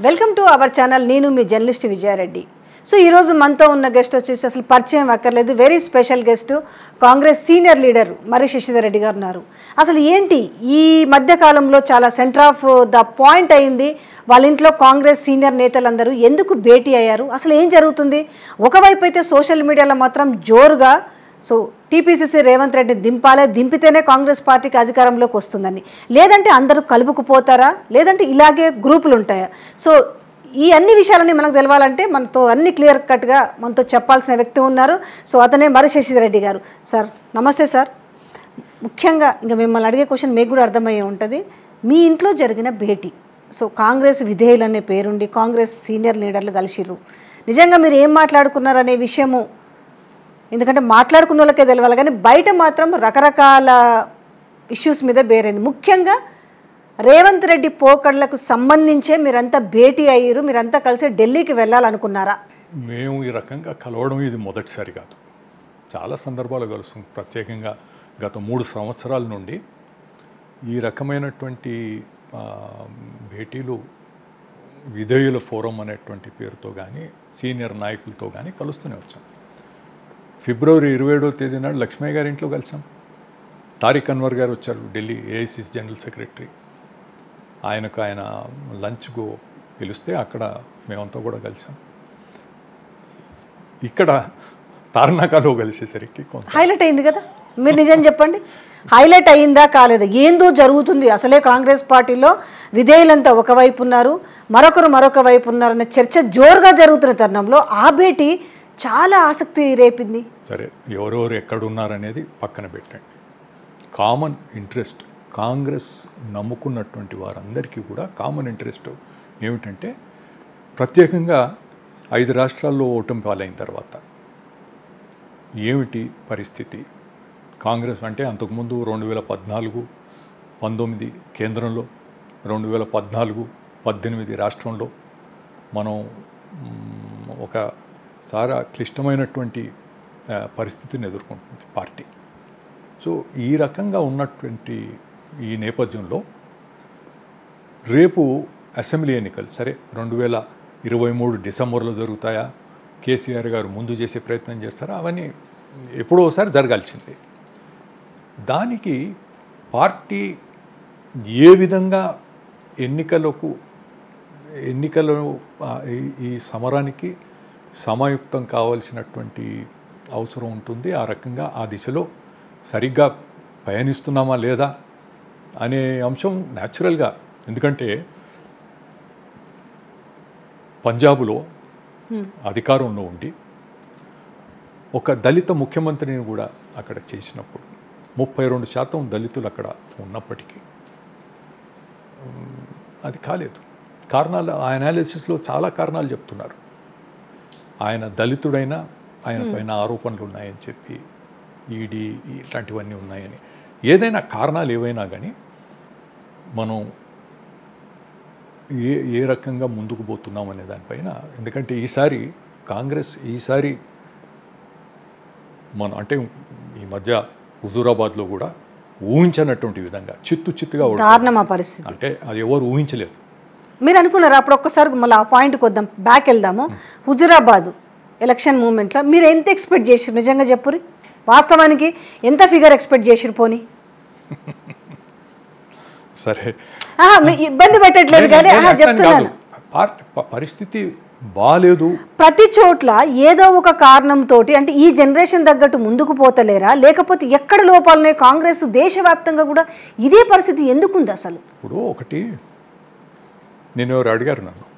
Welcome to our channel నేను మీ journalist Vijaya Reddy so ఈరోజు మనతో ఉన్న గెస్ట్ వచ్చేసి అసలు పరిచయం అక్కర్లేదు very special guest Congress senior leader మరి శశిధర్ రెడ్డి గారు ఉన్నారు అసలు ఏంటి ఈ మధ్య కాలంలో చాలా సెంటర్ ఆఫ్ ద పాయింట్ అయింది వాళ్ళ ఇంట్లో కాంగ్రెస్ సీనియర్ నేతలందరూ ఎందుకు భేటీ అయ్యారు అసలు ఏం జరుగుతుంది ఒకవైపు అయితే సోషల్ మీడియాలో మాత్రం జోరుగా సో టీపీసీసీ రేవంత్ రెడ్డి దింపాలే దింపితేనే కాంగ్రెస్ పార్టీకి అధికారంలోకి వస్తుందని లేదంటే అందరూ కలుపుకుపోతారా లేదంటే ఇలాగే గ్రూపులు ఉంటాయా సో ఈ అన్ని విషయాలని మనకు తెలవాలంటే మనతో అన్ని క్లియర్ కట్గా మనతో చెప్పాల్సిన వ్యక్తి ఉన్నారు సో అతనే మరి శశిధర్ రెడ్డి గారు సార్ నమస్తే సార్ ముఖ్యంగా ఇంకా మిమ్మల్ని అడిగే క్వశ్చన్ మీకు కూడా అర్థమయ్యే ఉంటుంది మీ ఇంట్లో జరిగిన భేటీ సో కాంగ్రెస్ విధేయులు అనే పేరుండి కాంగ్రెస్ సీనియర్ లీడర్లు కలిసిర్రు నిజంగా మీరు ఏం మాట్లాడుకున్నారనే విషయము ఎందుకంటే మాట్లాడుకున్న వాళ్ళకే తెలవాలి కానీ బయట మాత్రం రకరకాల ఇష్యూస్ మీద బేరైంది ముఖ్యంగా రేవంత్ రెడ్డి పోకడలకు సంబంధించే మీరంతా భేటీ అయ్యారు మీరంతా కలిసి ఢిల్లీకి వెళ్ళాలనుకున్నారా మేము ఈ రకంగా కలవడం ఇది మొదటిసారి కాదు చాలా సందర్భాలు కలుస్తాం ప్రత్యేకంగా గత మూడు సంవత్సరాల నుండి ఈ రకమైనటువంటి ఆ, భేటీలు విధేయుల ఫోరం అనేటువంటి పేరుతో కానీ సీనియర్ నాయకులతో కానీ కలుస్తూనే వచ్చాం ఫిబ్రవరి ఇరవై ఏడవ తేదీ నాడు లక్ష్మయ్య గారి ఇంట్లో కలిసాం తారిక్ అన్వర్ గారు వచ్చారు ఢిల్లీ ఏఐసిసి జనరల్ సెక్రటరీ ఆయనకు ఆయన లంచ్కు పిలిస్తే అక్కడ మేమంతా కూడా కలిసాం ఇక్కడ తార్నాకాలో కలిసేసరికి కొంత హైలైట్ అయింది కదా మీరు నిజం చెప్పండి హైలైట్ అయిందా కాలేదా ఏందో జరుగుతుంది అసలే కాంగ్రెస్ పార్టీలో విధేయులంతా ఒకవైపు ఉన్నారు మరొకరు మరొక వైపు ఉన్నారనే చర్చ జోరుగా జరుగుతున్న తరుణంలో ఆ భేటీ చాలా ఆసక్తి రేపింది సరే ఎవరెవరు ఎక్కడున్నారనేది పక్కన పెట్టండి కామన్ ఇంట్రెస్ట్ కాంగ్రెస్ నమ్ముకున్నటువంటి వారందరికీ కూడా కామన్ ఇంట్రెస్ట్ ఏమిటంటే ప్రత్యేకంగా ఐదు రాష్ట్రాల్లో ఓటమి పాలైన తర్వాత ఏమిటి పరిస్థితి కాంగ్రెస్ అంటే అంతకుముందు రెండు వేల పద్నాలుగు పంతొమ్మిది కేంద్రంలో రెండు వేల పద్నాలుగు పద్దెనిమిది రాష్ట్రంలో మనం మ్, ఒక చాలా క్లిష్టమైనటువంటి ఆ, పరిస్థితిని ఎదుర్కొంటుంది పార్టీ సో ఈ రకంగా ఉన్నటువంటి ఈ నేపథ్యంలో రేపు అసెంబ్లీ ఎన్నికలు సరే రెండు వేల ఇరవై మూడు డిసెంబర్లో జరుగుతాయా కేసీఆర్ గారు ముందు చేసే ప్రయత్నం చేస్తారా అవన్నీ ఎప్పుడో ఒకసారి జరగాల్సిందే దానికి పార్టీ ఏ విధంగా ఎన్నికలకు ఎన్నికలను ఆ, ఈ- ఈ సమరానికి సమాయుక్తం కావాల్సినటువంటి అవసరం ఉంటుంది ఆ రకంగా ఆ దిశలో సరిగ్గా పయనిస్తున్నామా లేదా అనే అంశం న్యాచురల్గా ఎందుకంటే పంజాబులో అధికారంలో ఉండి ఒక దళిత ముఖ్యమంత్రిని కూడా అక్కడ చేసినప్పుడు ముప్పై రెండు శాతం దళితులు అక్కడ ఉన్నప్పటికీ ఉమ్, అది కాలేదు కారణాలు ఆ అనాలిసిస్లో చాలా కారణాలు చెప్తున్నారు ఆయన దళితుడైనా ఆయన పైన ఆరోపణలు ఉన్నాయని చెప్పి ఈడీ ఇట్లాంటివన్నీ ఉన్నాయని ఏదైనా కారణాలు ఏవైనా కానీ మనం ఏ ఏ రకంగా ముందుకు పోతున్నాం అనే దానిపైన ఎందుకంటే ఈసారి కాంగ్రెస్ ఈసారి మనం అంటే ఈ మధ్య హుజూరాబాద్లో కూడా ఊహించనటువంటి విధంగా చిత్తు చిత్తుగా ఓడిపోయింది. దారుణం ఆ పరిస్థితి అంటే అది ఎవరు ఊహించలేదు మీరు అనుకున్నారు అప్పుడు ఒక్కసారి మళ్ళీ ఆ పాయింట్కి వద్దాం బ్యాక్ వెళ్దాము హుజురాబాద్ ఎలక్షన్ మూమెంట్లో మీరు ఎంత ఎక్స్పెక్ట్ చేసారు నిజంగా చెప్పురి వాస్తవానికి ఎంత ఫిగర్ ఎక్స్పెక్ట్ చేసిరు పోనీ సరే ఆహా, మీ ఇబ్బంది పెట్టట్లేదు కానీ నేను ఆహా, అట్లని చెప్తున్నాను కాదు. పార్టీ ప- పరిస్థితి బాగాలేదు ప్రతి చోట్ల ఏదో ఒక కారణంతో అంటే ఈ జనరేషన్ తగ్గట్టు ముందుకు పోతలేరా లేకపోతే ఎక్కడ లోపాలున్నాయి కాంగ్రెస్ దేశవ్యాప్తంగా కూడా ఇదే పరిస్థితి ఎందుకుంది అసలు ఇప్పుడు ఒకటి నేను ఎవరు అడిగారు నన్ను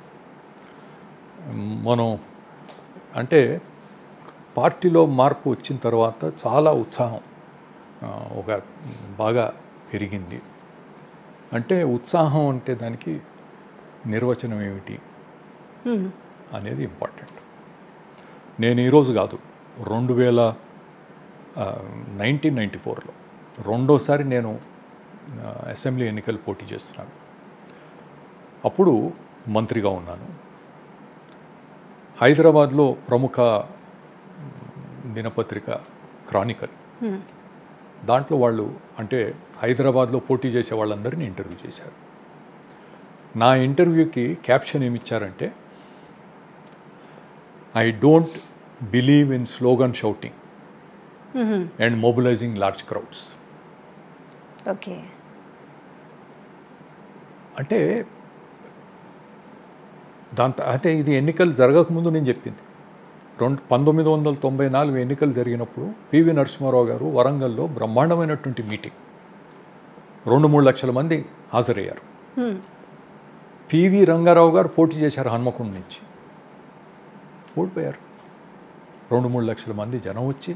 మనం అంటే పార్టీలో మార్పు వచ్చిన తర్వాత చాలా ఉత్సాహం ఆ, ఒక బాగా పెరిగింది అంటే ఉత్సాహం అంటే దానికి నిర్వచనం ఏమిటి హ్మ్. అనేది ఇంపార్టెంట్ నేను ఈరోజు కాదు రెండు వేల నైన్టీన్ నైంటీ ఫోర్లో రెండోసారి నేను ఆ, అసెంబ్లీ ఎన్నికలు పోటీ చేస్తున్నాను అప్పుడు మంత్రిగా ఉన్నాను హైదరాబాద్లో ప్రముఖ మ్, దినపత్రిక క్రానికల్ హ్మ్. దాంట్లో వాళ్ళు అంటే హైదరాబాద్లో పోటీ చేసే వాళ్ళందరినీ ఇంటర్వ్యూ చేశారు నా ఇంటర్వ్యూకి క్యాప్షన్ ఏమి ఇచ్చారంటే I don't believe in slogan shouting hmm. And mobilising large crowds okay అంటే దాంతో అంటే ఇది ఎన్నికలు జరగకముందు నేను చెప్పింది రెండు పంతొమ్మిది వందల తొంభై నాలుగు ఎన్నికలు జరిగినప్పుడు పివి నరసింహారావు గారు వరంగల్లో బ్రహ్మాండమైనటువంటి మీటింగ్ రెండు మూడు లక్షల మంది హాజరయ్యారు మ్మ్. పివి రంగారావు గారు పోటీ చేశారు హన్మకొండ నుంచి ఓడిపోయారు రెండు మూడు లక్షల మంది జనం వచ్చి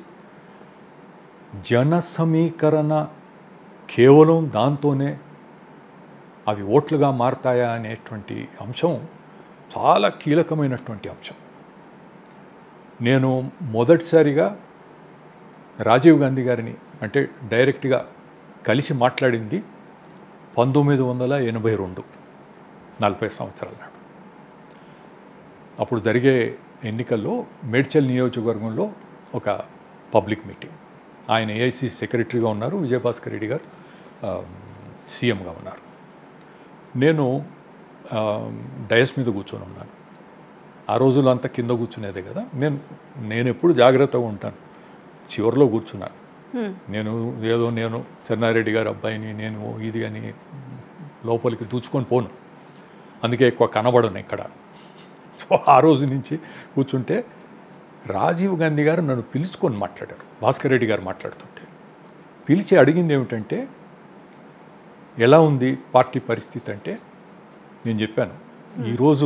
జన సమీకరణ కేవలం దాంతోనే అవి ఓట్లుగా మారతాయా అనేటువంటి అంశం చాలా కీలకమైనటువంటి అంశం నేను మొదటిసారిగా రాజీవ్ గాంధీ గారిని అంటే డైరెక్ట్గా కలిసి మాట్లాడింది పంతొమ్మిది వందల ఎనభై రెండు నలభై సంవత్సరాల నాడు అప్పుడు జరిగే ఎన్నికల్లో మేడ్చల్ నియోజకవర్గంలో ఒక పబ్లిక్ మీటింగ్ ఆయన ఏఐసి సెక్రటరీగా ఉన్నారు విజయభాస్కర్ రెడ్డి గారు ఆ, సీఎంగా ఉన్నారు నేను ఆ, డయస్ మీద కూర్చొని ఉన్నాను ఆ రోజుల్లో అంతా కింద కూర్చునేదే కదా నేను నేను ఎప్పుడు జాగ్రత్తగా ఉంటాను చివరిలో కూర్చున్నాను మ్మ్. నేను ఏదో నేను చెన్నారెడ్డి గారి అబ్బాయిని నేను ఇది అని లోపలికి దూచుకొని పోను అందుకే ఎక్కువ కనబడను ఇక్కడ సో ఆ రోజు నుంచి కూర్చుంటే రాజీవ్ గాంధీ గారు నన్ను పిలుచుకొని మాట్లాడారు భాస్కర్ రెడ్డి గారు మాట్లాడుతుంటే పిలిచి అడిగింది ఏమిటంటే ఎలా ఉంది పార్టీ పరిస్థితి అంటే నేను చెప్పాను ఈరోజు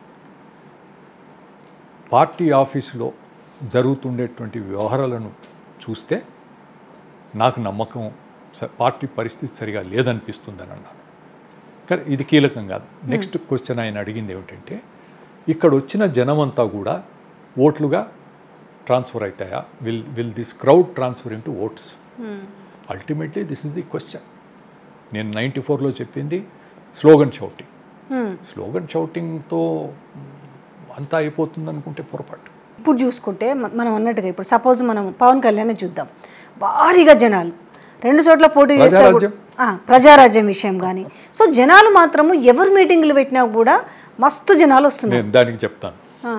పార్టీ ఆఫీసులో జరుగుతుండేటువంటి వ్యవహారాలను చూస్తే నాకు నమ్మకం స- పార్టీ పరిస్థితి సరిగా లేదనిపిస్తుందని అన్నాను కానీ ఇది కీలకం కాదు నెక్స్ట్ క్వశ్చన్ ఆయన అడిగింది ఏమిటంటే ఇక్కడ వచ్చిన జనమంతా కూడా ఓట్లుగా ట్రాన్స్ఫర్ అవుతాయా will will this crowd transfer into votes hmm. Ultimately this is the question నేను నైంటీ ఫోర్లో చెప్పింది స్లోగన్ షౌటింగ్ మ్మ్. స్లోగన్ షౌటింగ్తో అంతా అయిపోతుంది అనుకుంటే పొరపాటు ఇప్పుడు చూసుకుంటే మ- మనం అన్నట్టుగా ఇప్పుడు సపోజ్ మనం పవన్ కళ్యాణ్ చూద్దాం భారీగా జనాలు రెండు చోట్ల పోటీ చేస్తే ప్రజారాజ్యం? కూడా- ఆ, ప్రజారాజ్యం విషయం కానీ సో జనాలు మాత్రము ఎవరు మీటింగ్లు పెట్టినా కూడా మస్తు జనాలు వస్తున్నారు నేను దానికి చెప్తాను ఆ,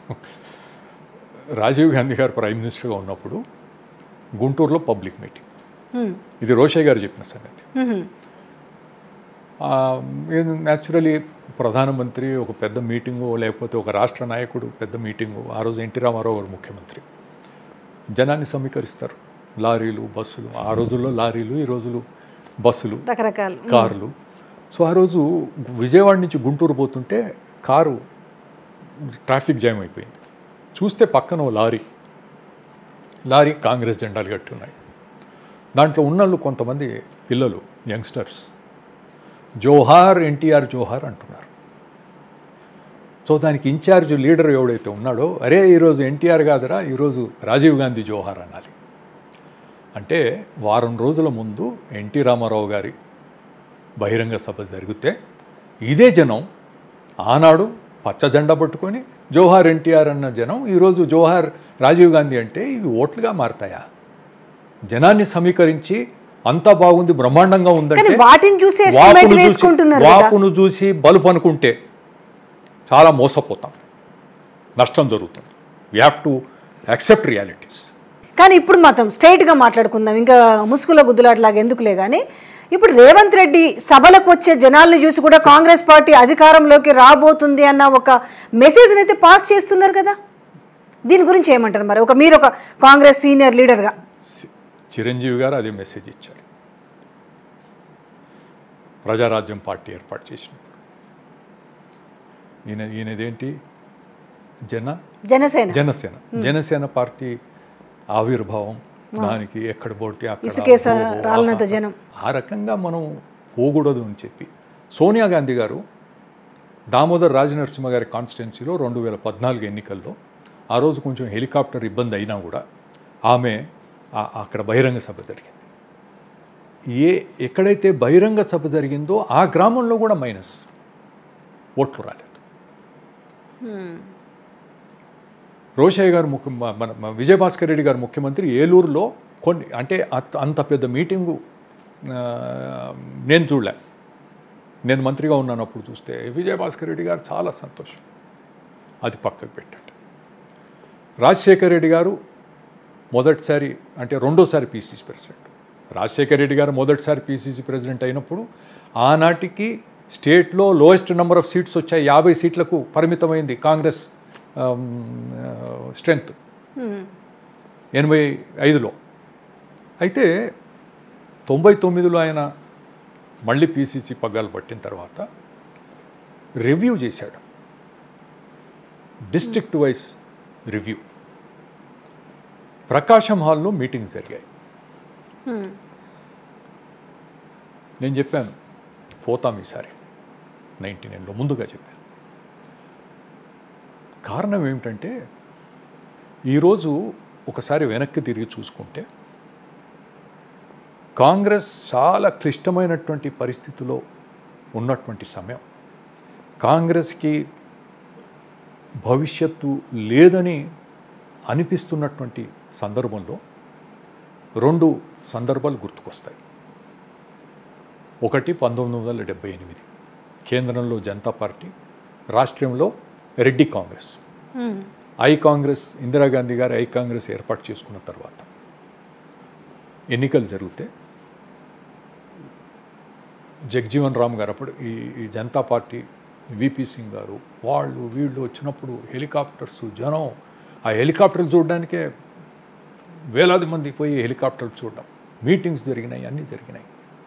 రాజీవ్ గాంధీ గారు ప్రైమ్ మినిస్టర్గా ఉన్నప్పుడు గుంటూరులో పబ్లిక్ మీటింగ్ మ్మ్. ఇది రోషయ్య గారు చెప్పిన సంగతి మ్మ్. న్యాచురలీ ప్రధానమంత్రి ఒక పెద్ద మీటింగు లేకపోతే ఒక రాష్ట్ర నాయకుడు పెద్ద మీటింగు ఆ రోజు ఎన్టీ రామారావు గారు ముఖ్యమంత్రి జనాన్ని సమీకరిస్తారు లారీలు బస్సులు ఆ రోజుల్లో లారీలు ఈ రోజులు బస్సులు రకరకాలు కార్లు సో ఆ రోజు విజయవాడ నుంచి గుంటూరు పోతుంటే కారు ట్రాఫిక్ జామ్ అయిపోయింది చూస్తే పక్కన ఓ లారీ లారీ కాంగ్రెస్ జెండాలు కట్టి ఉన్నాయి దాంట్లో ఉన్నళ్ళు కొంతమంది పిల్లలు యంగ్స్టర్స్ జోహార్ ఎన్టీఆర్ జోహార్ అంటున్నారు సో దానికి ఇన్ఛార్జ్ లీడర్ ఎవడైతే ఉన్నాడో అరే ఈరోజు ఎన్టీఆర్ కాదురా ఈరోజు రాజీవ్ గాంధీ జోహార్ అనాలి అంటే వారం రోజుల ముందు ఎన్టీ రామారావు గారి బహిరంగ సభ జరిగితే ఇదే జనం ఆనాడు పచ్చ జెండా పట్టుకొని జోహార్ ఎన్టీఆర్ అన్న జనం ఈరోజు జోహార్ రాజీవ్ గాంధీ అంటే ఇవి ఓట్లుగా మారతాయా జనాన్ని సమీకరించి అంతా బాగుంది బ్రహ్మాండంగా కానీ ఉందంటే వాటిని చూసి ఎస్టిమేట్ వాపును చూసి వేసుకుంటున్నారు కదా వాపును చూసి బలుపు అనుకుంటే చాలా మోసపోతాం నష్టం జరుగుతుంది we have to accept realities కానీ ఇప్పుడు మాత్రం స్ట్రైట్గా మాట్లాడుకుందాం ఇంకా ముసుగుల గుద్దులాట్లాగా ఎందుకులే కానీ ఇప్పుడు రేవంత్ రెడ్డి సభలకు వచ్చే జనాల్ని చూసి కూడా కాంగ్రెస్ పార్టీ అధికారంలోకి రాబోతుంది అన్న ఒక మెసేజ్ని అయితే పాస్ చేస్తున్నారు కదా దీని గురించి ఏమంటారు మరి ఒక మీరు ఒక కాంగ్రెస్ సీనియర్ లీడర్గా చిరంజీవి గారు అదే మెసేజ్ ఇచ్చారు ప్రజారాజ్యం పార్టీ ఏర్పాటు చేసినప్పుడు ఈయన ఈయనదేంటి జన జనసేన జనసేన జనసేన పార్టీ ఆవిర్భావం దానికి ఎక్కడ పడితే అక్కడ ఇసుకేస ఓహో, రాలినంత ఆహా. జనం. ఆ రకంగా మనం పోకూడదు అని చెప్పి సోనియా గాంధీ గారు దామోదర్ రాజనరసింహ గారి కాన్స్టిట్యున్సీలో రెండు వేల పద్నాలుగు ఎన్నికల్లో ఆ రోజు కొంచెం హెలికాప్టర్ ఇబ్బంది అయినా కూడా ఆమె ఆ- అక్కడ బహిరంగ సభ జరిగింది ఏ ఎక్కడైతే బహిరంగ సభ జరిగిందో ఆ గ్రామంలో కూడా మైనస్ ఓట్లు రాలేదు రోషయ్య గారు ముఖ్య మ- మన మన విజయభాస్కర్ రెడ్డి గారు ముఖ్యమంత్రి ఏలూరులో కొన్ని అంటే అత- అంత పెద్ద మీటింగు ఆ, నేను చూడలే నేను మంత్రిగా ఉన్నానప్పుడు చూస్తే విజయభాస్కర్ రెడ్డి గారు చాలా సంతోషం అది పక్కకు పెట్టండి రాజశేఖర రెడ్డి గారు మొదటిసారి అంటే రెండోసారి పీసీసీ ప్రెసిడెంట్ రాజశేఖర రెడ్డి గారు మొదటిసారి పీసీసీ ప్రెసిడెంట్ అయినప్పుడు ఆనాటికి స్టేట్లో లోయెస్ట్ నెంబర్ ఆఫ్ సీట్స్ వచ్చాయి యాభై సీట్లకు పరిమితమైంది కాంగ్రెస్ స్ట్రెంగ్త్ ఎనభై ఐదులో అయితే తొంభై తొమ్మిదిలో ఆయన మళ్ళీ పీసీసీ పగ్గాలు పట్టిన తర్వాత రివ్యూ చేశాడు డిస్ట్రిక్ట్ వైజ్ రివ్యూ ప్రకాశం హాల్లో మీటింగ్స్ జరిగాయి నేను చెప్పాను పోతాం ఈసారి నైంటీ నైన్లో ముందుగా చెప్పాను కారణం ఏమిటంటే ఈరోజు ఒకసారి వెనక్కి తిరిగి చూసుకుంటే కాంగ్రెస్ చాలా క్లిష్టమైనటువంటి పరిస్థితిలో ఉన్నటువంటి సమయం కాంగ్రెస్కి భవిష్యత్తు లేదని అనిపిస్తున్నటువంటి సందర్భంలో రెండు సందర్భాలు గుర్తుకొస్తాయి ఒకటి పంతొమ్మిది వందల డెబ్బై ఎనిమిది కేంద్రంలో జనతా పార్టీ రాష్ట్రంలో Reddy Congress I Congress Indira Gandhi garu I Congress ఏర్పాటు చేసుకున్న తర్వాత ఎన్నికలు జరిగితే జగ్జీవన్ రామ్ గారు అప్పుడు ఈ ఈ జనతా పార్టీ విపి సింగ్ గారు వాళ్ళు వీళ్ళు వచ్చినప్పుడు హెలికాప్టర్స్ జనం ఆ హెలికాప్టర్లు చూడడానికే వేలాది మంది పోయి హెలికాప్టర్లు చూడడం మీటింగ్స్ జరిగినాయి అన్నీ జరిగినాయి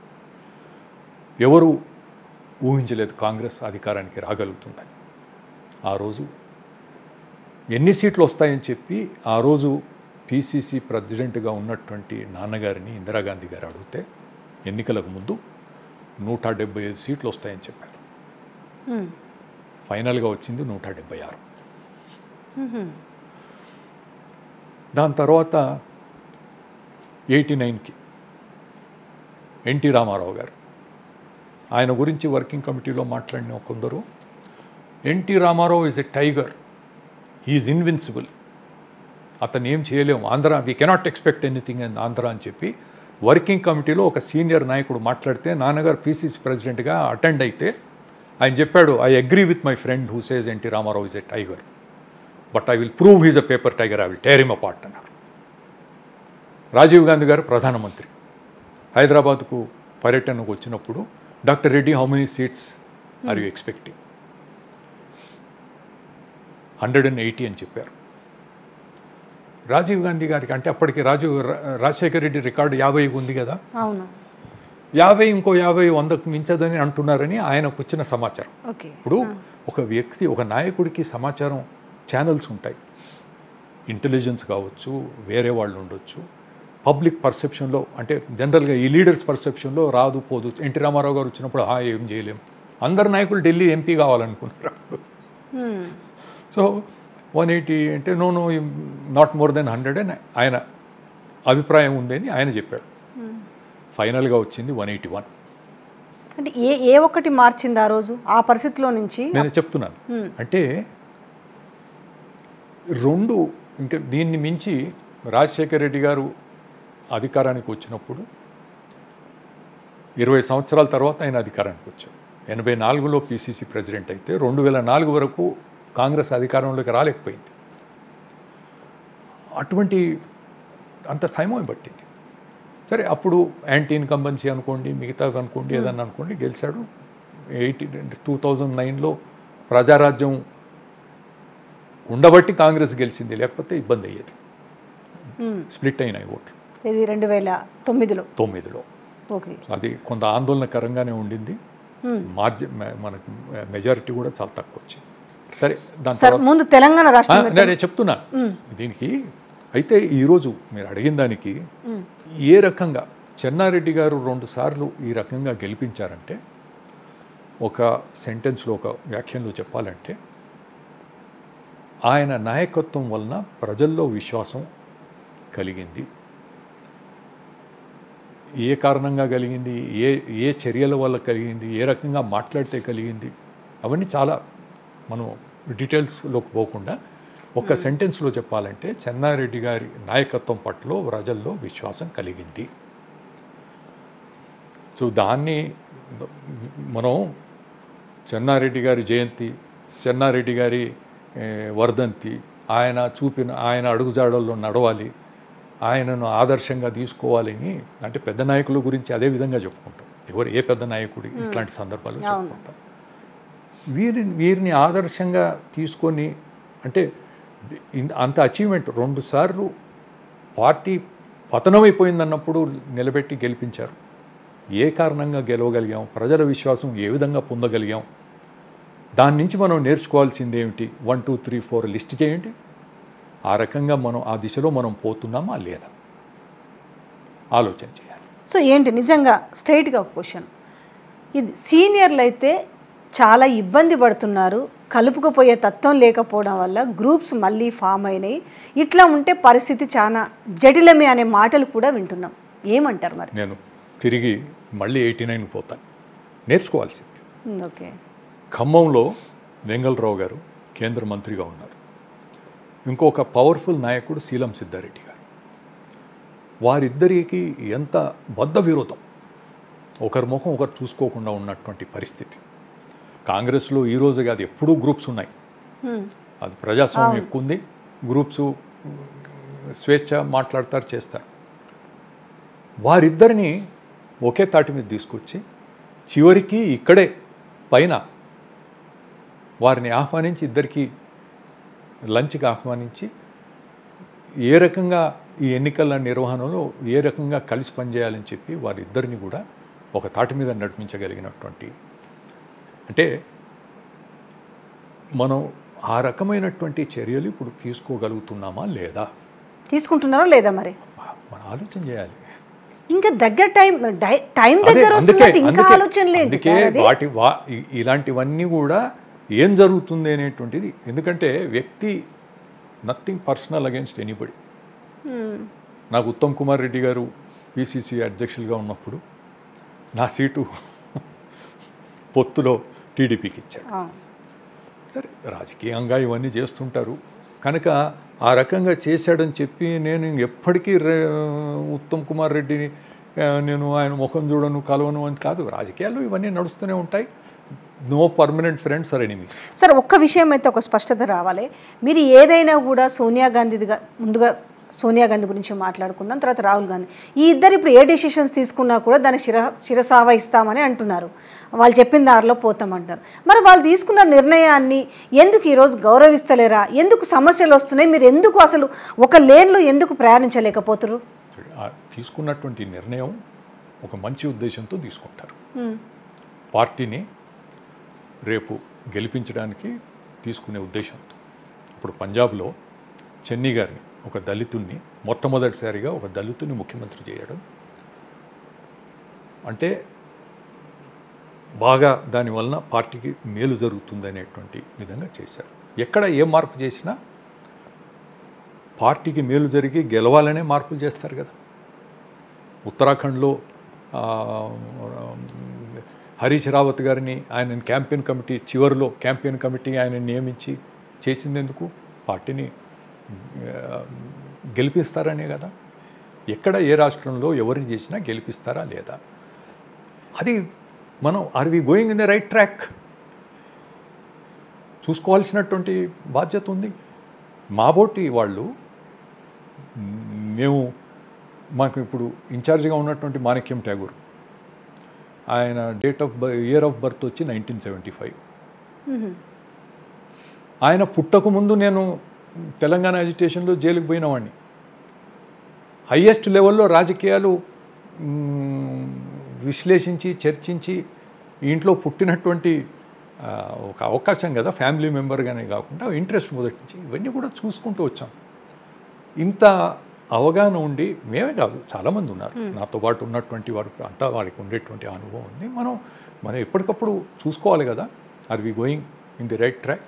ఎవరు ఊహించలేదు కాంగ్రెస్ అధికారానికి రాగలుగుతుందని ఆ రోజు ఎన్ని సీట్లు వస్తాయని చెప్పి ఆ రోజు పిసిసి ప్రెసిడెంట్గా ఉన్నటువంటి నాన్నగారిని ఇందిరాగాంధీ గారు అడిగితే ఎన్నికలకు ముందు నూట డెబ్బై ఐదు సీట్లు వస్తాయని చెప్పారు ఫైనల్గా వచ్చింది నూట డెబ్బై ఆరు దాని తర్వాత ఎయిటీ నైన్కి ఎన్టీ రామారావు గారు ఆయన గురించి వర్కింగ్ కమిటీలో మాట్లాడిన కొందరు NT Rama Rao is a tiger he is invincible అతను ఏం చేయలేము Andhra we cannot expect anything in Andhra అని చెప్పి వర్కింగ్ కమిటీలో ఒక సీనియర్ నాయకుడు మాట్లాడితే నాన్నగారు పీసీసీ ప్రెసిడెంట్గా అటెండ్ అయితే ఆయన చెప్పాడు I agree with my friend who says NT Rama Rao is a tiger but I will prove he's a paper tiger I will tear him apart అన్నారు రాజీవ్ గాంధీ గారు ప్రధానమంత్రి హైదరాబాద్కు పర్యటనకు వచ్చినప్పుడు doctor Reddy how many seats are you expecting hundred and eighty అని చెప్పారు రాజీవ్ గాంధీ గారికి అంటే అప్పటికి రాజీవ్ రా- రాజశేఖర్ రెడ్డి రికార్డు యాభై ఉంది కదా అవును యాభై ఇంకో యాభై వందకు మించదని అంటున్నారని ఆయనకు వచ్చిన సమాచారం ఓకే ఇప్పుడు ఒక వ్యక్తి ఒక నాయకుడికి సమాచారం ఛానల్స్ ఉంటాయి ఇంటెలిజెన్స్ కావచ్చు వేరే వాళ్ళు ఉండొచ్చు పబ్లిక్ పర్సెప్షన్లో అంటే జనరల్గా ఈ లీడర్స్ పర్సెప్షన్లో రాదు పోదు ఎన్టీ రామారావు గారు వచ్చినప్పుడు ఆ ఏం చేయలేం అందరు నాయకులు ఢిల్లీ ఎంపీ కావాలనుకున్నారు సో వన్ ఎయిటీ అంటే no no not more than hundred అని ఆయన అభిప్రాయం ఉందని ఆయన చెప్పాడు ఫైనల్గా వచ్చింది వన్ ఎయిటీ వన్ అంటే ఏ ఏ ఒక్కటి మార్చింది ఆ రోజు ఆ పరిస్థితిలో నుంచి నేను చెప్తున్నాను అంటే రెండు ఇంకా దీన్ని మించి రాజశేఖర రెడ్డి గారు అధికారానికి వచ్చినప్పుడు ఇరవై సంవత్సరాల తర్వాత ఆయన అధికారానికి వచ్చారు ఎనభై నాలుగులో పిసిసి ప్రెసిడెంట్ అయితే రెండు వేల నాలుగు వరకు కాంగ్రెస్ అధికారంలోకి రాలేకపోయింది అటువంటి అంత సమయం పట్టింది సరే అప్పుడు యాంటీ ఇన్కంబెన్సీ అనుకోండి మిగతా అనుకోండి ఏదన్నా అనుకోండి గెలిచాడు ఎయిటీ టూ థౌజండ్ నైన్లో ప్రజారాజ్యం ఉండబట్టి కాంగ్రెస్ గెలిచింది లేకపోతే ఇబ్బంది అయ్యేది మ్మ్. స్ప్లిట్ అయినాయి ఓట్లు ఇది రెండు వేల తొమ్మిదిలో తొమ్మిదిలో ఓకే అది కొంత ఆందోళనకరంగానే ఉండింది మ్మ్. మార్జిన్ మనకు మెజారిటీ కూడా చాలా తక్కువ వచ్చింది సరే దాని సార్ ముందు తెలంగాణ ఆ, రాష్ట్రం నేను చెప్తున్నాను దీనికి అయితే ఈరోజు మీరు అడిగిన దానికి మ్మ్. ఏ రకంగా చెన్నారెడ్డి గారు రెండు సార్లు ఈ రకంగా గెలిపించారంటే ఒక సెంటెన్స్లో ఒక వ్యాఖ్యలో చెప్పాలంటే ఆయన నాయకత్వం వలన ప్రజల్లో విశ్వాసం కలిగింది ఏ కారణంగా కలిగింది ఏ ఏ చర్యల వల్ల కలిగింది ఏ రకంగా మాట్లాడితే కలిగింది అవన్నీ చాలా మనం డీటెయిల్స్లోకి పోకుండా ఒక సెంటెన్స్లో చెప్పాలంటే చెన్నారెడ్డి గారి నాయకత్వం పట్ల ప్రజల్లో విశ్వాసం కలిగింది సో దాన్ని మనం చెన్నారెడ్డి గారి జయంతి చెన్నారెడ్డి గారి ఏ, వర్ధంతి ఆయన చూపిన ఆయన అడుగుజాడల్లో నడవాలి ఆయనను ఆదర్శంగా తీసుకోవాలని అంటే పెద్ద నాయకుల గురించి అదే విధంగా చెప్పుకుంటాం ఎవరు ఏ పెద్ద నాయకుడి ఇట్లాంటి సందర్భాలు చెప్పుకుంటాం వీరిని వీరిని ఆదర్శంగా తీసుకొని అంటే ఇన్- అంత అచీవ్మెంట్ రెండు సార్లు పార్టీ పతనమైపోయిందన్నప్పుడు నిలబెట్టి గెలిపించారు ఏ కారణంగా గెలవగలిగాం ప్రజల విశ్వాసం ఏ విధంగా పొందగలిగాం దాని నుంచి మనం నేర్చుకోవాల్సింది ఏమిటి one two three four list చేయండి ఆ రకంగా మనం ఆ దిశలో మనం పోతున్నామా లేదా ఆలోచన చేయాలి సో ఏంటి నిజంగా స్ట్రైట్గా ఒక క్వశ్చన్ ఇది సీనియర్లు అయితే చాలా ఇబ్బంది పడుతున్నారు కలుపుకుపోయే తత్వం లేకపోవడం వల్ల గ్రూప్స్ మళ్ళీ ఫామ్ అయినాయి ఇట్లా ఉంటే పరిస్థితి చాలా జటిలమే అనే మాటలు కూడా వింటున్నాం ఏమంటారు మరి నేను తిరిగి మళ్ళీ ఎయిటీ నైన్ పోతాను నేర్చుకోవాల్సింది ఉమ్, ఓకే ఖమ్మంలో వెంగళరావు గారు కేంద్ర మంత్రిగా ఉన్నారు ఇంకొక పవర్ఫుల్ నాయకుడు శీలం సిద్ధారెడ్డి గారు వారిద్దరికి ఎంత బద్ధ విరోధం ఒకరి ముఖం ఒకరు చూసుకోకుండా ఉన్నటువంటి పరిస్థితి కాంగ్రెస్లో ఈ రోజు కాదు ఎప్పుడూ గ్రూప్స్ ఉన్నాయి ఉమ్, అది ప్రజాస్వామ్యం ఎక్కువ ఉంది గ్రూప్స్ స్వేచ్ఛ మాట్లాడతారు చేస్తారు వారిద్దరిని ఒకే తాటి మీద తీసుకొచ్చి చివరికి ఇక్కడే పైన వారిని ఆహ్వానించి ఇద్దరికి లంచ్కి ఆహ్వానించి ఏ రకంగా ఈ ఎన్నికల నిర్వహణలో ఏ రకంగా కలిసి పనిచేయాలని చెప్పి వారిద్దరిని కూడా ఒక తాటి మీద నడిపించగలిగినటువంటి అంటే మనం ఆ రకమైనటువంటి చర్యలు ఇప్పుడు తీసుకోగలుగుతున్నామా లేదా తీసుకుంటున్నారో లేదా మరి మనం ఆలోచన చేయాలి ఇంకా దగ్గర టైం డై- టైం అదే, దగ్గర అందుకే వస్తున్నట్టు ఇంకా అందుకే- ఆలోచనలు ఏంటి అందుకే సార్ అది వాటి వా ఇ- ఇలాంటివన్నీ కూడా ఏం జరుగుతుంది అనేటువంటిది ఎందుకంటే వ్యక్తి nothing personal against anybody um, నాకు ఉత్తమ్ కుమార్ రెడ్డి గారు పిసిసి అధ్యక్షులుగా ఉన్నప్పుడు నా సీటు పొత్తులో టీడీపీకి ఇచ్చారు ఆ, సరే రాజకీయంగా ఇవన్నీ చేస్తుంటారు కనుక ఆ రకంగా చేశాడని చెప్పి నేను ఎప్పటికీ రే ఉత్తమ్ కుమార్ రెడ్డిని ఆ, నేను ఆయన ముఖం చూడను కలవను అని కాదు రాజకీయాల్లో ఇవన్నీ నడుస్తూనే ఉంటాయి no permanent friends or enemies sir ఒక్క విషయం అయితే ఒక స్పష్టత రావాలి మీరు ఏదైనా కూడా సోనియా గాంధీదిగా ముందుగా సోనియా గాంధీ గురించి మాట్లాడుకుందాం తర్వాత రాహుల్ గాంధీ ఈ ఇద్దరు ఇప్పుడు ఏ డెసిషన్స్ తీసుకున్నా కూడా దానికి శిర శిరసావ ఇస్తామని అంటున్నారు వాళ్ళు చెప్పిన దారిలో పోతామంటారు మరి వాళ్ళు తీసుకున్న నిర్ణయాన్ని ఎందుకు ఈరోజు గౌరవిస్తలేరా ఎందుకు సమస్యలు వస్తున్నాయి మీరు ఎందుకు అసలు ఒక లేన్లో ఎందుకు ప్రయాణించలేకపోతున్నారు ఆ తీసుకున్నటువంటి నిర్ణయం ఒక మంచి ఉద్దేశంతో తీసుకుంటారు ఉమ్, పార్టీని రేపు గెలిపించడానికి తీసుకునే ఉద్దేశంతో ఇప్పుడు పంజాబ్లో చెన్నీ గారిని ఒక దళితుల్ని మొట్టమొదటిసారిగా ఒక దళితుని ముఖ్యమంత్రి చేయడం అంటే బాగా దానివలన పార్టీకి మేలు జరుగుతుంది అనేటువంటి విధంగా చేశారు ఎక్కడ ఏ మార్పు చేసినా పార్టీకి మేలు జరిగి గెలవాలనే మార్పులు చేస్తారు కదా ఉత్తరాఖండ్లో ఆ, హరీష్ రావత్ గారిని ఆయన క్యాంపెయిన్ కమిటీ చివరిలో క్యాంపెయిన్ కమిటీ ఆయన నియమించి చేసింది ఎందుకు పార్టీని ఆ, గెలిపిస్తారనే కదా ఎక్కడ ఏ రాష్ట్రంలో ఎవరిని చేసినా గెలిపిస్తారా లేదా అది మనం are we going in the right track చూసుకోవాల్సినటువంటి బాధ్యత ఉంది మాబోటి వాళ్ళు మేము మాకు ఇప్పుడు ఇన్ఛార్జిగా ఉన్నటువంటి మాణిక్యం ట్యాగూర్ ఆయన date of birth year of birth వచ్చి నైన్టీన్ సెవెంటీ ఫైవ్ ఉమ్, ఆయన పుట్టక ముందు నేను తెలంగాణ అజిటేషన్లో జైలుకి పోయిన వాడిని హయ్యెస్ట్ లెవెల్లో రాజకీయాలు మ్, విశ్లేషించి చర్చించి ఈ ఇంట్లో పుట్టినటువంటి ఆ, ఒక అవకాశం కదా ఫ్యామిలీ మెంబర్గానే కాకుండా ఇంట్రెస్ట్ మొదటి నుంచి ఇవన్నీ కూడా చూసుకుంటూ వచ్చాం ఇంత అవగాహన ఉండి మేమే కాదు చాలామంది ఉన్నారు నాతో పాటు ఉన్నటువంటి వారు అంతా వారికి ఉండేటువంటి అనుభవం ఉంది మనం మనం ఎప్పటికప్పుడు చూసుకోవాలి కదా are we going in the right track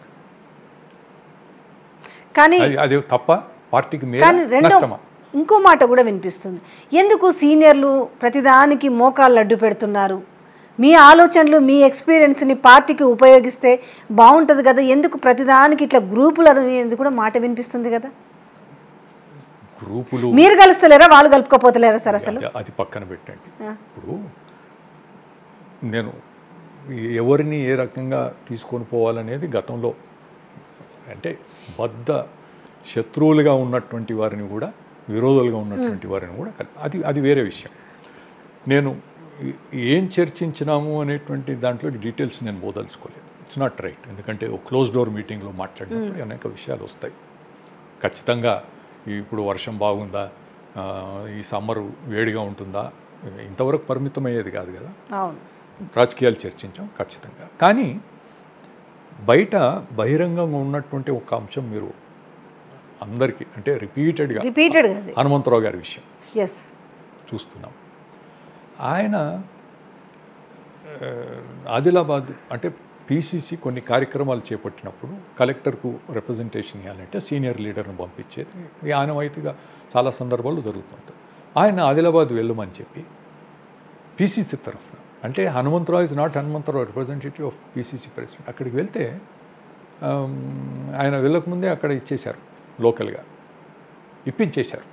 కానీ అది అది తప్ప పార్టీకి కానీ మేలు రెండో నష్టమా ఇంకో మాట కూడా వినిపిస్తుంది ఎందుకు సీనియర్లు ప్రతిదానికి మోకాళ్ళు అడ్డు పెడుతున్నారు మీ ఆలోచనలు మీ ఎక్స్పీరియన్స్ని పార్టీకి ఉపయోగిస్తే బాగుంటుంది కదా ఎందుకు ప్రతిదానికి ఇట్లా గ్రూపులు అనేది కూడా మాట వినిపిస్తుంది కదా గ్రూపులు మీరు కలుస్తలేరా వాళ్ళు కలుపుకోపోతలేరా సార్ అసలు అది- అది పక్కన పెట్టండి ఆ. ఇప్పుడు నేను ఎవరిని ఏ రకంగా తీసుకొని పోవాలనేది గతంలో అంటే బద్ద శత్రువులుగా ఉన్నటువంటి వారిని కూడా విరోధులుగా ఉన్నటువంటి వారిని కూడా కల్- అది అది వేరే విషయం నేను ఈ- ఏం చర్చించినాము అనేటువంటి దాంట్లో డీటెయిల్స్ నేను బోదలుచుకోలేదు ఇట్స్ నాట్ రైట్ ఎందుకంటే ఒక క్లోజ్ డోర్ మీటింగ్లో మాట్లాడినప్పుడు అనేక విషయాలు వస్తాయి ఖచ్చితంగా ఇప్పుడు వర్షం బాగుందా ఆ, ఈ సమ్మర్ వేడిగా ఉంటుందా ఇంతవరకు పరిమితమయ్యేది కాదు కదా అవును రాజకీయాలు చర్చించాం ఖచ్చితంగా కానీ బయట బహిరంగంగా ఉన్నటువంటి ఒక అంశం మీరు అందరికీ అంటే రిపీటెడ్గా రిపీటెడ్ అది హనుమంతరావు గారి విషయం ఎస్ చూస్తున్నాం ఆయన ఆ, ఆదిలాబాద్ అంటే పీసీసీ కొన్ని కార్యక్రమాలు చేపట్టినప్పుడు కలెక్టర్కు రిప్రజెంటేషన్ ఇవ్వాలంటే సీనియర్ లీడర్ను పంపించేది ఇది ఆనవాయితీగా చాలా సందర్భాల్లో జరుగుతుంటుంది ఆయన ఆదిలాబాద్ వెళ్ళమని చెప్పి పీసీసీ తరఫున అంటే Hanumantha Rao is not Hanumantha Rao representative of PCC president అక్కడికి వెళ్తే ఆమ్, ఆయన వెళ్ళకముందే అక్కడ ఇచ్చేశారు లోకల్గా ఇప్పించేశారు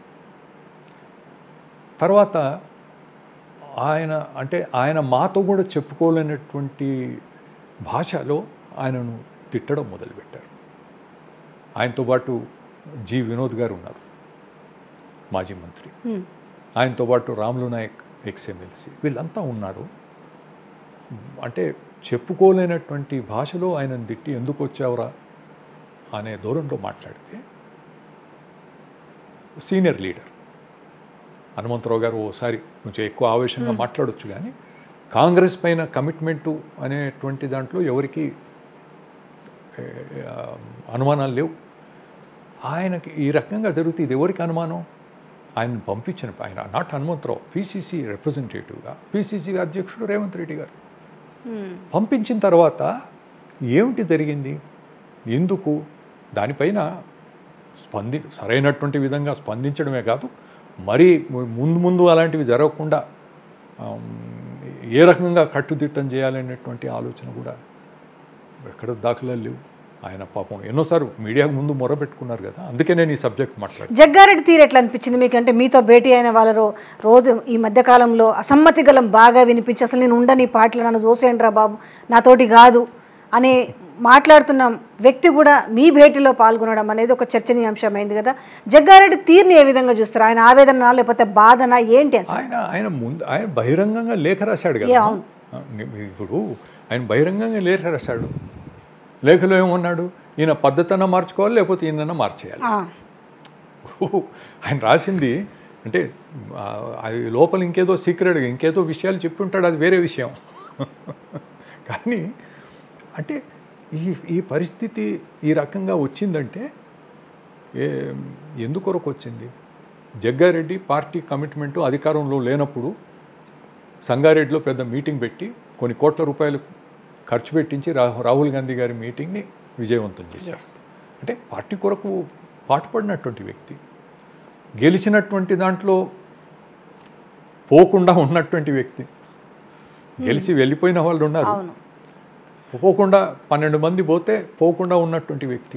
తర్వాత ఆయన అంటే ఆయన మాతో కూడా చెప్పుకోలేనటువంటి భాషలో ఆయనను తిట్టడం మొదలుపెట్టారు ఆయనతో పాటు జి వినోద్ గారు ఉన్నారు మాజీ మంత్రి ఆయనతో పాటు రాములు నాయక్ ఎక్స్ ఎమ్మెల్సీ వీళ్ళంతా ఉన్నారు అంటే చెప్పుకోలేనటువంటి భాషలో ఆయనను తిట్టి ఎందుకు వచ్చావురా అనే దూరంలో మాట్లాడితే సీనియర్ లీడర్ హనుమంతరావు గారు ఓసారి కొంచెం ఎక్కువ ఆవేశంగా మాట్లాడొచ్చు కానీ కాంగ్రెస్ పైన కమిట్మెంటు అనేటువంటి దాంట్లో ఎవరికి ఏ, ఆ, అనుమానాలు లేవు ఆయనకి ఈ రకంగా జరిగితే ఇది ఎవరికి అనుమానం ఆయన పంపించిన ఆయన నాట్ హనుమంతరావు పిసిసి రిప్రజెంటేటివ్గా పిసిసి అధ్యక్షుడు రేవంత్ రెడ్డి గారు పంపించిన తర్వాత ఏమిటి జరిగింది ఎందుకు దానిపైన స్పంది సరైనటువంటి విధంగా స్పందించడమే కాదు మరీ ముందు ముందు అలాంటివి జరగకుండా ఆమ్, ఏ రకంగా కట్టుదిట్టం చేయాలనేటువంటి ఆలోచన కూడా ఎక్కడ దాఖలాలు లేవు ఆయన పాపం ఎన్నోసార్లు మీడియాకు ముందు మొరపెట్టుకున్నారు కదా అందుకే నేను ఈ సబ్జెక్ట్ మాట్లాడాను జగ్గారెడ్డి తీరు ఎట్లా అనిపించింది మీకు అంటే మీతో భేటీ అయిన వాళ్ళ రో- రోజు ఈ మధ్యకాలంలో అసమ్మతి గలం బాగా వినిపించి అసలు నేను ఉండని ఈ పాటలు నన్ను దోసేయండి రా బాబు నాతోటి కాదు అనే మాట్లాడుతున్న వ్యక్తి కూడా మీ భేటీలో పాల్గొనడం అనేది ఒక చర్చనీయాంశమైంది కదా జగ్గారెడ్డి తీరుని ఏ విధంగా చూస్తారు ఆయన ఆవేదన లేకపోతే బాధన ఏంటి అసలు ఆయన ఆయన ముందు ఆయన బహిరంగంగా లేఖ రాశాడు ఏ, కదా అవును. ఆ, ఇప్పుడు ఆయన బహిరంగంగా లేఖ రాశాడు లేఖలో ఏమన్నాడు ఈయన పద్ధతన మార్చుకోవాలి లేకపోతే ఈయన మార్చేయాలి ఆ, ఆయన రాసింది అంటే ఆ, అది లోపల ఇంకేదో సీక్రెట్ ఇంకేదో విషయాలు చెప్పి ఉంటాడు అది వేరే విషయం కానీ అంటే ఈ ఈ పరిస్థితి ఈ రకంగా వచ్చిందంటే ఏ ఎందుకొరకు వచ్చింది జగ్గారెడ్డి పార్టీ కమిట్మెంటు అధికారంలో లేనప్పుడు సంగారెడ్డిలో పెద్ద మీటింగ్ పెట్టి కొన్ని కోట్ల రూపాయలు ఖర్చు పెట్టించి రా రాహుల్ గాంధీ గారి మీటింగ్ని విజయవంతం చేశారు yes. అంటే పార్టీ కొరకు పాటుపడినటువంటి వ్యక్తి గెలిచినటువంటి దాంట్లో పోకుండా ఉన్నటువంటి వ్యక్తి గెలిచి వెళ్ళిపోయిన వాళ్ళు ఉన్నారు అవును పోకుండా పన్నెండు మంది పోతే పోకుండా ఉన్నటువంటి వ్యక్తి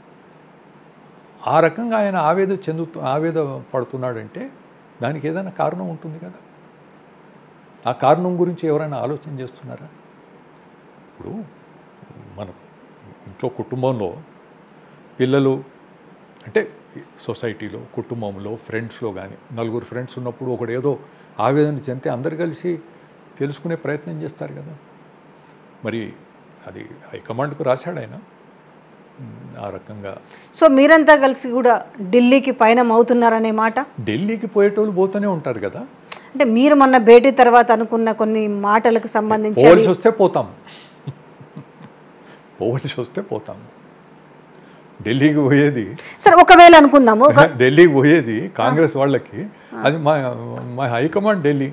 ఆ రకంగా ఆయన ఆవేద చెందుతూ ఆవేద పడుతున్నాడంటే దానికి ఏదైనా కారణం ఉంటుంది కదా ఆ కారణం గురించి ఎవరైనా ఆలోచన చేస్తున్నారా ఇప్పుడు మన ఇంట్లో కుటుంబంలో పిల్లలు అంటే సొసైటీలో కుటుంబంలో ఫ్రెండ్స్లో కానీ నలుగురు ఫ్రెండ్స్ ఉన్నప్పుడు ఒకడు ఏదో ఆవేదన చెందితే అందరు కలిసి తెలుసుకునే ప్రయత్నం చేస్తారు కదా మరి అది హైకమాండ్కు రాశాడు ఆయన ఉమ్, ఆ రకంగా సో మీరంతా కలిసి కూడా ఢిల్లీకి పయనం అవుతున్నారనే మాట ఢిల్లీకి పోయేటోళ్ళు పోతూనే ఉంటారు కదా అంటే మీరు మొన్న భేటీ తర్వాత అనుకున్న కొన్ని మాటలకు సంబంధించి పోవలసి వస్తే పోతాం పోవలసి వస్తే పోతాం ఢిల్లీకి పోయేది సరే ఒకవేళ అనుకుందాము ఒక- ఢిల్లీకి పోయేది కాంగ్రెస్ వాళ్ళకి అది మా మా హైకమాండ్ ఢిల్లీ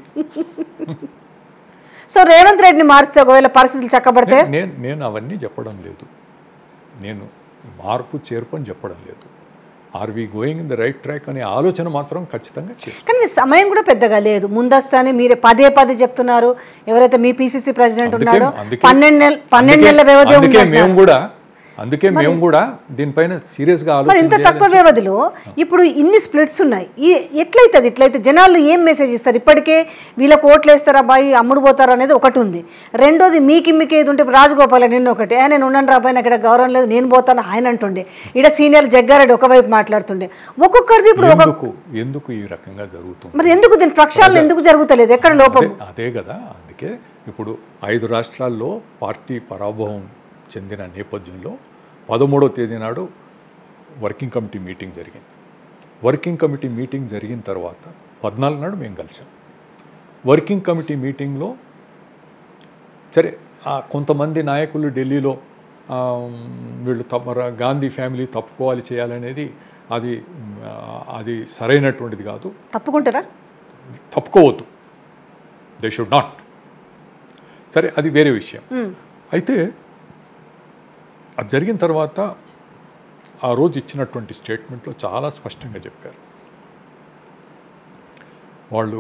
సో రేవంత్ రెడ్డిని మారిస్తే ఒకవేళ పరిస్థితులు చక్కబడితే నేను నేను అవన్నీ చెప్పడం లేదు నేను మార్పు చేర్పు అని చెప్పడం లేదు are we going in the right track అనే ఆలోచన మాత్రం ఖచ్చితంగా చేస్తాం కానీ సమయం కూడా పెద్దగా లేదు ముందస్తానే మీరే పదే పదే చెప్తున్నారు ఎవరైతే మీ పిసిసి ప్రెసిడెంట్ అందుకే- ఉన్నాడో అందుకే- పన్నెండు నెల పన్నెండు అందుకే- నెలల వ్యవధి అందుకే ఉంది మేము కూడా అందుకే మేము కూడా దీనిపైన సీరియస్గా మరి ఆలోచన ఇంత చేయాలి. తక్కువ వ్యవధిలో ఇప్పుడు ఇన్ని స్ప్లిట్స్ ఉన్నాయి ఈ ఎట్లయితుంది ఇట్లయితే జనాలు ఏం మెసేజ్ ఇస్తారు ఇప్పటికే వీళ్ళకి ఓట్లు వేస్తారా బాయ్ అమ్ముడు పోతారా అనేది ఒకటి ఉంది రెండోది మీకు ఇమ్మికి ఏది ఉంటే ఇప్పుడు రాజగోపాల్ నిన్న ఒకటి "ఏ, నేను ఉన్నాను రాబాయ్ నాకు ఇక్కడ గౌరవం లేదు నేను పోతాను ఆయన అంటుండే ఇక్కడ సీనియర్ జగ్గారెడ్డి ఒకవైపు మాట్లాడుతుండే ఒక్కొక్కరిది ఇప్పుడు ఒక ఎందుకు ఎందుకు ఈ రకంగా జరుగుతుంది మరి ఎందుకు దీని ప్రక్షాళన ఎందుకు జరుగుతలేదు ఎక్కడ లోపం అదే అదే కదా అందుకే ఇప్పుడు ఐదు రాష్ట్రాల్లో పార్టీ పరాభవం చెందిన నేపథ్యంలో పదమూడవ తేదీ నాడు వర్కింగ్ కమిటీ మీటింగ్ జరిగింది వర్కింగ్ కమిటీ మీటింగ్ జరిగిన తర్వాత పద్నాలుగు నాడు మేము కలిసాం వర్కింగ్ కమిటీ మీటింగ్లో సరే ఆ కొంతమంది నాయకులు ఢిల్లీలో ఆ, వీళ్ళు తప్ప గాంధీ ఫ్యామిలీ తప్పుకోవాలి చేయాలనేది అది ఆ, అది సరైనటువంటిది కాదు తప్పుకుంటారా తప్పుకోవద్దు దే షుడ్ నాట్ సరే అది వేరే విషయం ఉమ్. అయితే అది జరిగిన తర్వాత ఆ రోజు ఇచ్చినటువంటి స్టేట్మెంట్లో చాలా స్పష్టంగా చెప్పారు వాళ్ళు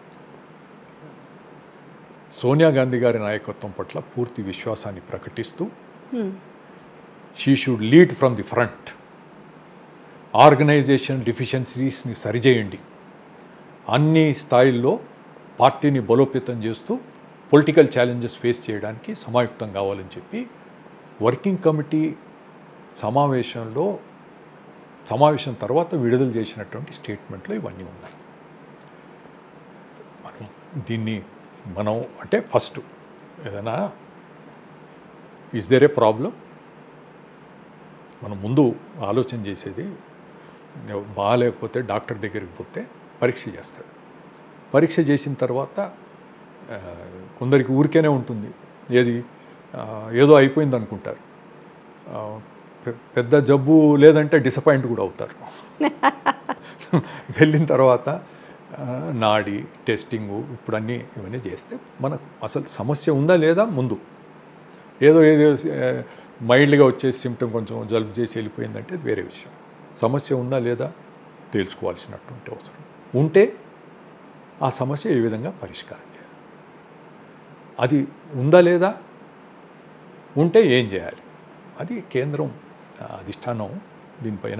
సోనియా గాంధీ గారి నాయకత్వం పట్ల పూర్తి విశ్వాసాన్ని ప్రకటిస్తూ um. She should lead from the front organization డిఫిషియన్సీస్ని సరిచేయండి అన్ని స్థాయిల్లో పార్టీని బలోపేతం చేస్తూ పొలిటికల్ ఛాలెంజెస్ ఫేస్ చేయడానికి సమాయుక్తం కావాలని చెప్పి వర్కింగ్ కమిటీ సమావేశంలో సమావేశం తర్వాత విడుదల చేసినటువంటి స్టేట్మెంట్లో ఇవన్నీ ఉన్నాయి మనం దీన్ని మనం అంటే ఫస్ట్ ఏదైనా ఇస్ దేర్ ఏ ప్రాబ్లం మనం ముందు ఆలోచన చేసేది బాగాలేకపోతే డాక్టర్ దగ్గరికి పోతే పరీక్ష చేస్తాడు పరీక్ష చేసిన తర్వాత ఆ, కొందరికి ఊరికేనే ఉంటుంది ఏది ఆ, ఏదో అయిపోయింది అనుకుంటారు ఆ, పె- పెద్ద జబ్బు లేదంటే డిసప్పాయింట్ కూడా అవుతారు వెళ్ళిన తర్వాత ఆ, నాడి టెస్టింగు ఇప్పుడు అన్నీ ఇవన్నీ చేస్తే మనకు అసలు సమస్య ఉందా లేదా ముందు ఏదో ఏదో ఆ, మైల్డ్గా వచ్చే సిమ్టమ్ కొంచెం జలుబు చేసి వెళ్ళిపోయిందంటే అది వేరే విషయం సమస్య ఉందా లేదా తేల్చుకోవాల్సినటువంటి అవసరం ఉంటే ఆ సమస్య ఏ విధంగా పరిష్కారం చేయాలి అది ఉందా లేదా ఉంటే ఏం చేయాలి అది కేంద్రం ఆ, అధిష్టానం దీనిపైన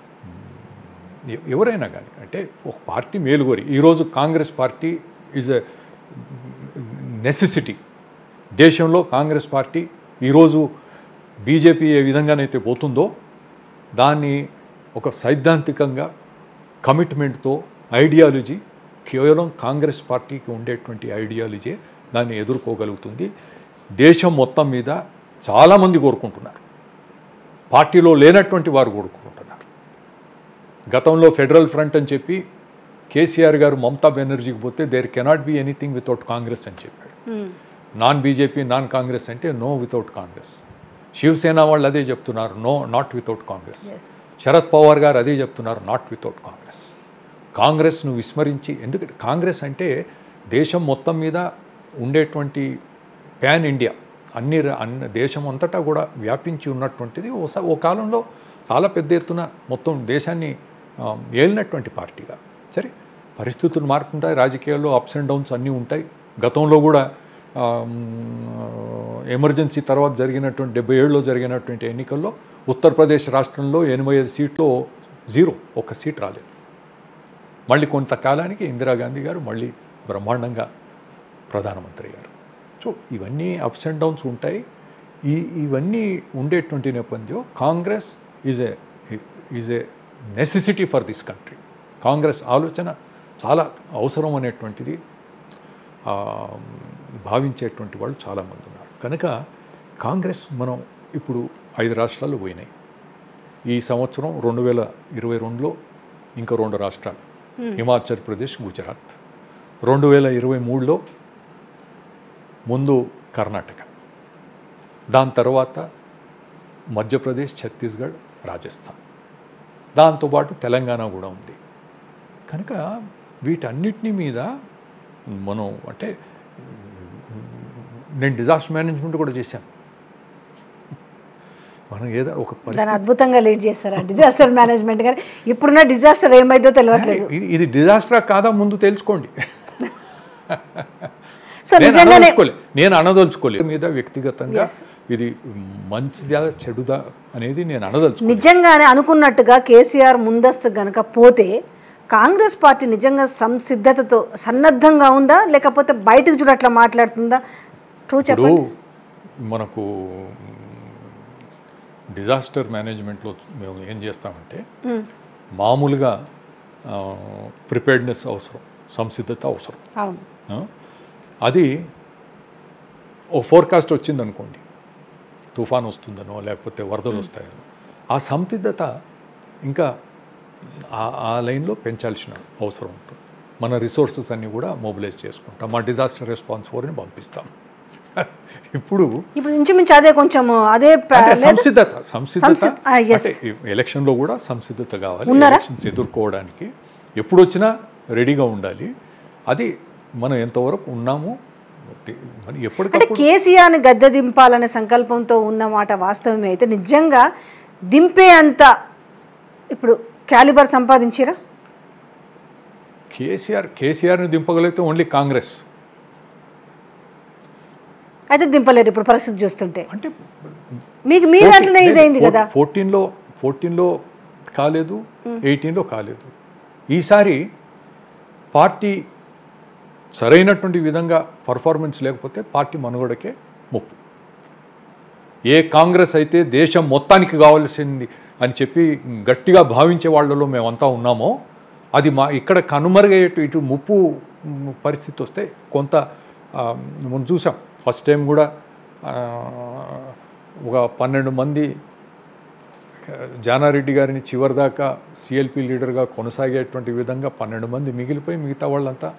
మ్, ఎ- ఎవరైనా కానీ అంటే ఒక పార్టీ మేలుగోరి ఈరోజు Congress party is a necessity దేశంలో కాంగ్రెస్ పార్టీ ఈరోజు బీజేపీ ఏ విధంగానైతే పోతుందో దాన్ని ఒక సైద్ధాంతికంగా కమిట్మెంట్తో ఐడియాలజీ కేవలం కాంగ్రెస్ పార్టీకి ఉండేటువంటి ఐడియాలజీ దాన్ని ఎదుర్కోగలుగుతుంది దేశం మొత్తం మీద చాలామంది కోరుకుంటున్నారు పార్టీలో లేనటువంటి వారు కోరుకుంటున్నారు గతంలో ఫెడరల్ ఫ్రంట్ అని చెప్పి కేసీఆర్ గారు మమతా బెనర్జీకి పోతే there cannot be anything without Congress అని చెప్పాడు um. Non BJP non Congress అంటే నో వితౌట్ కాంగ్రెస్ శివసేన వాళ్ళు అదే చెప్తున్నారు no not without Congress Yes. Sharad Pawar garu అదే చెప్తున్నారు నాట్ వితౌట్ కాంగ్రెస్ కాంగ్రెస్ను విస్మరించి ఎందుకంటే కాంగ్రెస్ అంటే దేశం మొత్తం మీద ఉండేటువంటి ప్యాన్ ఇండియా అన్ని ర- అన్ని దేశం అంతటా కూడా వ్యాపించి ఉన్నటువంటిది ఓ స- ఓ కాలంలో చాలా పెద్ద ఎత్తున మొత్తం దేశాన్ని ఆ, ఏలినటువంటి పార్టీగా సరే పరిస్థితులు మారుతుంటాయి రాజకీయాల్లో అప్స్ అండ్ డౌన్స్ అన్నీ ఉంటాయి గతంలో కూడా ఆ, మ్, ఎమర్జెన్సీ తర్వాత జరిగినటువంటి డెబ్బై ఏడులో జరిగినటువంటి ఎన్నికల్లో ఉత్తరప్రదేశ్ రాష్ట్రంలో ఎనభై ఐదు సీట్లు జీరో ఒక్క సీట్ రాలేదు మళ్ళీ కొంతకాలానికి ఇందిరాగాంధీ గారు మళ్ళీ బ్రహ్మాండంగా ప్రధానమంత్రి అయ్యారు సో ఇవన్నీ అప్స్ అండ్ డౌన్స్ ఉంటాయి ఈ ఇవన్నీ ఉండేటువంటి నేపథ్యం Congress is a is a necessity for this country Congress ఆలోచన చాలా అవసరం అనేటువంటిది ఆ, భావించేటువంటి వాళ్ళు చాలామంది ఉన్నారు కనుక కాంగ్రెస్ మనం ఇప్పుడు ఐదు రాష్ట్రాలు పోయినాయి ఈ సంవత్సరం రెండు వేల ఇరవై రెండులో ఇంకా రెండు రాష్ట్రాలు హిమాచల్ ప్రదేశ్ గుజరాత్ రెండు వేల ఇరవై మూడులో ముందు కర్ణాటక దాని తర్వాత మధ్యప్రదేశ్ ఛత్తీస్గఢ్ రాజస్థాన్ దాంతోపాటు తెలంగాణ కూడా ఉంది కనుక వీటన్నిటిని మీద మనం అంటే నేను డిజాస్టర్ మేనేజ్మెంట్ కూడా చేశాను మనం ఏదో ఒక పరిస్థితి దాన్ని అద్భుతంగా లీడ్ చేస్తారా డిజాస్టర్ మేనేజ్మెంట్ కానీ ఇప్పుడున్న డిజాస్టర్ ఏమైందో తెలియట్లేదు ఇది ఇది డిజాస్టరా కాదా ముందు తెలుసుకోండి సో నేను నిజంగానే అనదలుచుకోలే నేను అనదలుచుకోలేదు మీద వ్యక్తిగతంగా ఇది మంచిదా చెడుదా అనేది నేను అనదలుచుకోలేదు నిజంగానే అనుకున్నట్టుగా కేసీఆర్ ముందస్తు గనక పోతే కాంగ్రెస్ పార్టీ నిజంగా సంసిద్ధతతో సన్నద్ధంగా ఉందా లేకపోతే బయటకు చూడ అట్లా మాట్లాడుతుందా ట్రూ ఇప్పుడు చెప్పండి మనకు డిజాస్టర్ మేనేజ్మెంట్లో మేము ఏం చేస్తామంటే ఉమ్, మామూలుగా ప్రిపేర్డ్నెస్ అవసరం సంసిద్ధత అవసరం అవును ఆ? అది ఓ ఫోర్కాస్ట్ వచ్చిందనుకోండి తుఫాన్ వస్తుందనో లేకపోతే వరదలు వస్తాయనో ఆ సంసిద్ధత ఇంకా ఆ- ఆ లైన్లో పెంచాల్సిన అవసరం ఉంటుంది మన రిసోర్సెస్ అన్నీ కూడా మొబిలైజ్ చేసుకుంటాం మా డిజాస్టర్ రెస్పాన్స్ ఫోర్ని పంపిస్తాం ఇప్పుడు ఇప్పుడు ఇంచుమించు అదే కొంచెం అదే ప- అంటే లేదా? సంసిద్ధత సంసిద్ధత సంసి- ఆ, yes. అంటే ఈ ఎలక్షన్లో కూడా సంసిద్ధత కావాలి ఉన్నారా? ఎలక్షన్స్ ఎదుర్కోవడానికి ఎప్పుడు వచ్చినా రెడీగా ఉండాలి అది మనం ఎంతవరకు ఉన్నాము తే- మరి అంటే ఎప్పటికప్పుడు కేసీఆర్ని గద్దె దింపాలనే సంకల్పంతో ఉన్న మాట వాస్తవమే అయితే నిజంగా దింపే అంత ఇప్పుడు క్యాలిబర్ సంపాదించిరా కేసీఆర్ కేసీఆర్ని దింపగలిగితే ఓన్లీ కాంగ్రెస్ అయితే దింపలేరు ఇప్పుడు పరిస్థితి చూస్తుంటే అంటే మీకు మీ దాంట్లోనే ఇదైంది కదా ఫోర్టీన్లో ఫోర్టీన్లో కాలేదు ఎయిటీన్లో కాలేదు ఈసారి పార్టీ సరైనటువంటి విధంగా పర్ఫార్మెన్స్ లేకపోతే పార్టీ మనుగడకే ముప్పు ఏ కాంగ్రెస్ అయితే దేశం మొత్తానికి కావాల్సింది అని చెప్పి గట్టిగా భావించే వాళ్ళలో మేమంతా ఉన్నామో అది మా ఇక్కడ కనుమరుగయ్యేటు ఇటు ముప్పు మ్, పరిస్థితి వస్తే కొంత ఆ, మనం చూసాం ఫస్ట్ టైం కూడా ఆ, ఒక పన్నెండు మంది జానారెడ్డి గారిని చివరిదాకా సిఎల్పి లీడర్గా కొనసాగేటువంటి విధంగా పన్నెండు మంది మిగిలిపోయి మిగతా వాళ్ళంతా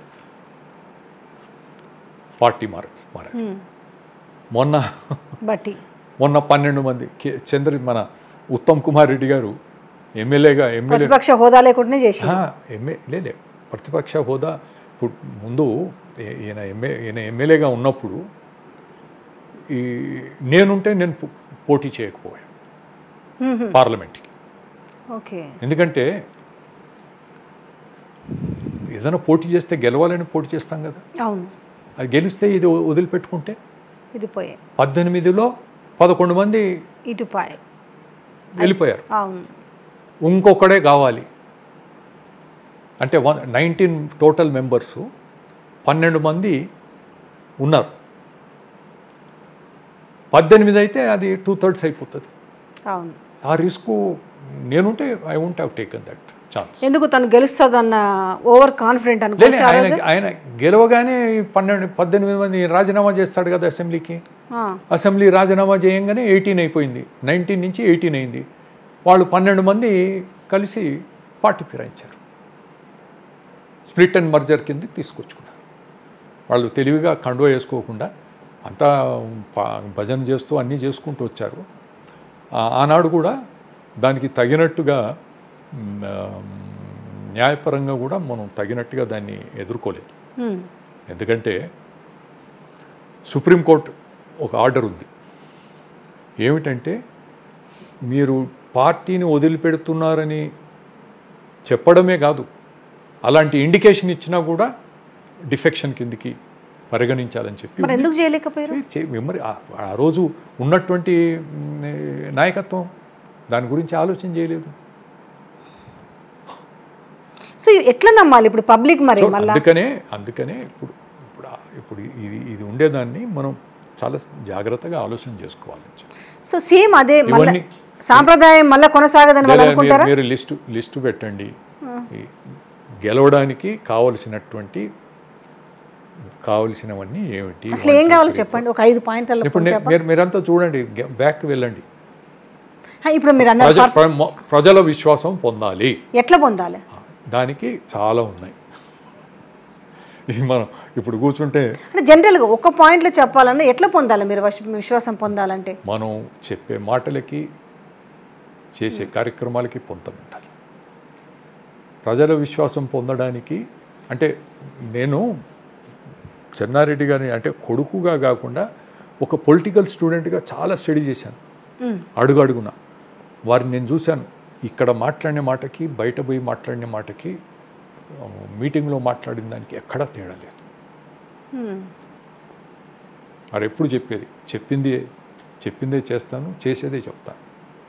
పార్టీ మారు మారారు ఉమ్, మొన్న బట్టి మొన్న పన్నెండు మంది కే చంద్ర మన ఉత్తమ్ కుమార్ రెడ్డి గారు ఎమ్మెల్యేగా ఎమ్మెల్యే ప్రతిపక్ష హోదా లేకుండానే చేసి ఎంఏ లేలే ప్రతిపక్ష హోదా ఇప్పుడు ముందు ఏ- ఈయన ఎంఏ ఈయన ఎమ్మెల్యేగా ఉన్నప్పుడు ఈ నేనుంటే నేను పో- పోటీ చేయకపోయాను పార్లమెంట్కి ఓకే ఎందుకంటే ఏదైనా పోటీ చేస్తే గెలవాలని పోటీ చేస్తాం కదా అవును అది గెలిస్తే ఇది వ- వదిలిపెట్టుకుంటే ఇది పోయే పద్దెనిమిదిలో పదకొండు మంది ఇటు పాయే వెళ్ళిపోయారు అవును ఇంకొకడే కావాలి అంటే వన్ నైన్టీన్ టోటల్ మెంబర్స్ పన్నెండు మంది ఉన్నారు పద్దెనిమిది అయితే అది టూ థర్డ్స్ అయిపోతుంది అవును ఆ రిస్క్ నేనుంటే I won't have taken that chance ఎందుకు తను గెలుస్తుందన్న ఓవర్ కాన్ఫిడెంట్ లేదు అనుకోవచ్చు ఆ ఆయన రోజు ఆయన గెలవగానే ఈ పన్నెండు పద్దెనిమిది మంది రాజీనామా చేస్తాడు కదా అసెంబ్లీకి ఆ, అసెంబ్లీ రాజీనామా చేయంగానే ఎయిటీన్ అయిపోయింది నైన్టీన్ నుంచి ఎయిటీన్ అయింది వాళ్ళు పన్నెండు మంది కలిసి పార్టీ ఫిరాయించారు స్ప్లిట్ అండ్ మర్జర్ కింద తీసుకొచ్చుకున్నారు వాళ్ళు తెలివిగా కండువ వేసుకోకుండా అంతా పా- భజన చేస్తూ అన్నీ చేసుకుంటూ వచ్చారు ఆ- ఆనాడు కూడా దానికి తగినట్టుగా మ్, ఆ, న్యాయపరంగా కూడా మనం తగినట్టుగా దాన్ని ఎదుర్కోలేదు ఉమ్, ఎందుకంటే సుప్రీంకోర్టు ఒక ఆర్డర్ ఉంది ఏమిటంటే మీరు పార్టీని వదిలిపెడుతున్నారని చెప్పడమే కాదు అలాంటి ఇండికేషన్ ఇచ్చినా కూడా డిఫెక్షన్ కిందికి పరిగణించాలని చెప్పి మరి ఎందుకు చేయలేకపోయారు చే- చే- మరి ఆ- ఆ రోజు ఉన్నటువంటి మ్, నాయకత్వం దాని గురించి ఆలోచన చేయలేదు సో ఎట్లా నమ్మాలి ఇప్పుడు పబ్లిక్ మరి సో మళ్ళా అందుకనే అందుకనే ఇప్పుడు ఇప్పుడు ఆ- ఇప్పుడు ఇది ఇది ఉండేదాన్ని మనం చాలా జాగ్రత్తగా ఆలోచన చేసుకోవాలి సో సేమ్ అదే మళ్ళీ ఇవన్నీ సాంప్రదాయం మళ్ళీ కొనసాగదని వాళ్ళు లేదా అనుకుంటారా మీరు- మీరు లిస్టు లిస్టు పెట్టండి ఈ గెలవడానికి కావలసినటువంటి కావలసినవన్నీ ఏమిటి అసలు ఏం కావాలో చెప్పండి ఒక ఐదు పాయింట్లలో ఇప్పుడు నే- మీరు మీరంతా చూడండి బ్యాక్ వెళ్ళండి ఇప్పుడు మీరు అన్నారు ప్రజ ప్ర- ప్రజల విశ్వాసం పొందాలి ఎట్లా పొందాలి దానికి చాలా ఉన్నాయి ఇది మనం ఇప్పుడు కూర్చుంటే అంటే జనరల్గా ఒక పాయింట్లో చెప్పాలన్నా ఎట్లా పొందాలి మీరు వశ- విశ్వాసం పొందాలంటే మనం చెప్పే మాటలకి చేసే కార్యక్రమాలకి పొంతం ఉండాలి ప్రజల విశ్వాసం పొందడానికి అంటే నేను చెన్నారెడ్డి గారిని అంటే కొడుకుగా కాకుండా ఒక పొలిటికల్ స్టూడెంట్గా చాలా స్టడీ చేశాను ఉమ్, అడుగు అడుగున వారిని నేను చూశాను ఇక్కడ మాట్లాడిన మాటకి బయట పోయి మాట్లాడిన మాటకి ఆ, మీటింగ్లో మాట్లాడిన దానికి ఎక్కడా తేడా లేదు ఉమ్, వాడు ఎప్పుడు చెప్పేది చెప్పింది చెప్పిందే చేస్తాను చేసేదే చెప్తాను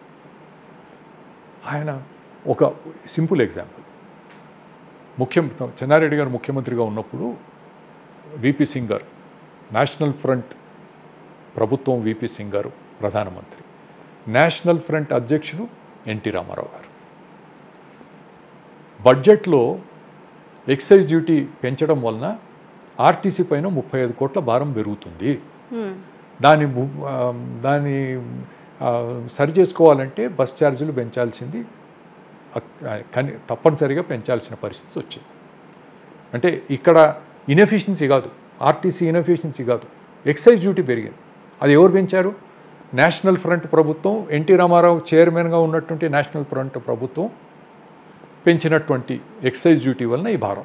ఆయన ఒక సింపుల్ ఎగ్జాంపుల్ ముఖ్యం చెన్నారెడ్డి గారు ముఖ్యమంత్రిగా ఉన్నప్పుడు విపి సింగ్ గారు నేషనల్ ఫ్రంట్ ప్రభుత్వం విపి సింగ్ గారు ప్రధానమంత్రి నేషనల్ ఫ్రంట్ అధ్యక్షుడు ఎన్టీ రామారావు గారు బడ్జెట్లో ఎక్సైజ్ డ్యూటీ పెంచడం వలన ఆర్టీసీ పైన ముప్పై ఐదు కోట్ల భారం పెరుగుతుంది మ్మ్. దాన్ని ము- ఆ, దాన్ని ఆ, సరి చేసుకోవాలంటే బస్ ఛార్జీలు పెంచాల్సింది అక్- ఆ, కానీ తప్పనిసరిగా పెంచాల్సిన పరిస్థితి వచ్చింది అంటే ఇక్కడ ఇన్ఎఫిషియన్సీ కాదు ఆర్టీసీ ఇన్ఎఫిషియన్సీ కాదు ఎక్సైజ్ డ్యూటీ పెరిగింది అది ఎవరు పెంచారు నేషనల్ ఫ్రంట్ ప్రభుత్వం ఎన్టీ రామారావు చైర్మన్గా ఉన్నటువంటి నేషనల్ ఫ్రంట్ ప్రభుత్వం పెంచినటువంటి ఎక్సైజ్ డ్యూటీ వలన ఈ భారం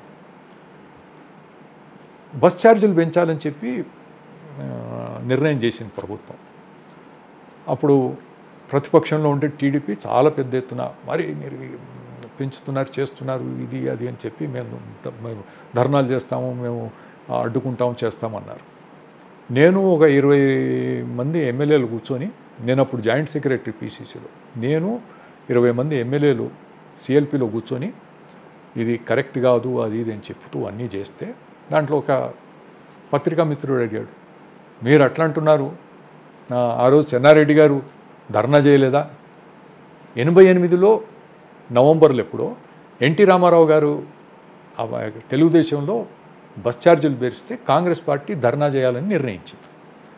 బస్ ఛార్జీలు పెంచాలని చెప్పి ఆ, నిర్ణయం చేసింది ప్రభుత్వం అప్పుడు ప్రతిపక్షంలో ఉండే టీడీపీ చాలా పెద్ద ఎత్తున మరి మీరు పెంచుతున్నారు చేస్తున్నారు ఇది అది అని చెప్పి మేము ద- మేము ధర్నాలు చేస్తాము మేము అడ్డుకుంటాము చేస్తామన్నారు నేను ఒక ఇరవై మంది ఎమ్మెల్యేలు కూర్చొని నేను అప్పుడు జాయింట్ సెక్రటరీ పీసీసీలో నేను ఇరవై మంది ఎమ్మెల్యేలు సిఎల్పిలో కూర్చొని ఇది కరెక్ట్ కాదు అది ఇది అని చెప్తూ అన్నీ చేస్తే దాంట్లో ఒక పత్రికా మిత్రుడు అడిగాడు మీరు అట్లా అంటున్నారు ఆ, ఆ రోజు చెన్నారెడ్డి గారు ధర్నా చేయలేదా ఎనభై ఎనిమిదిలో నవంబర్లో ఎప్పుడో ఎన్టీ రామారావు గారు ఆ తెలుగుదేశంలో బస్ ఛార్జీలు పేరిస్తే కాంగ్రెస్ పార్టీ ధర్నా చేయాలని నిర్ణయించింది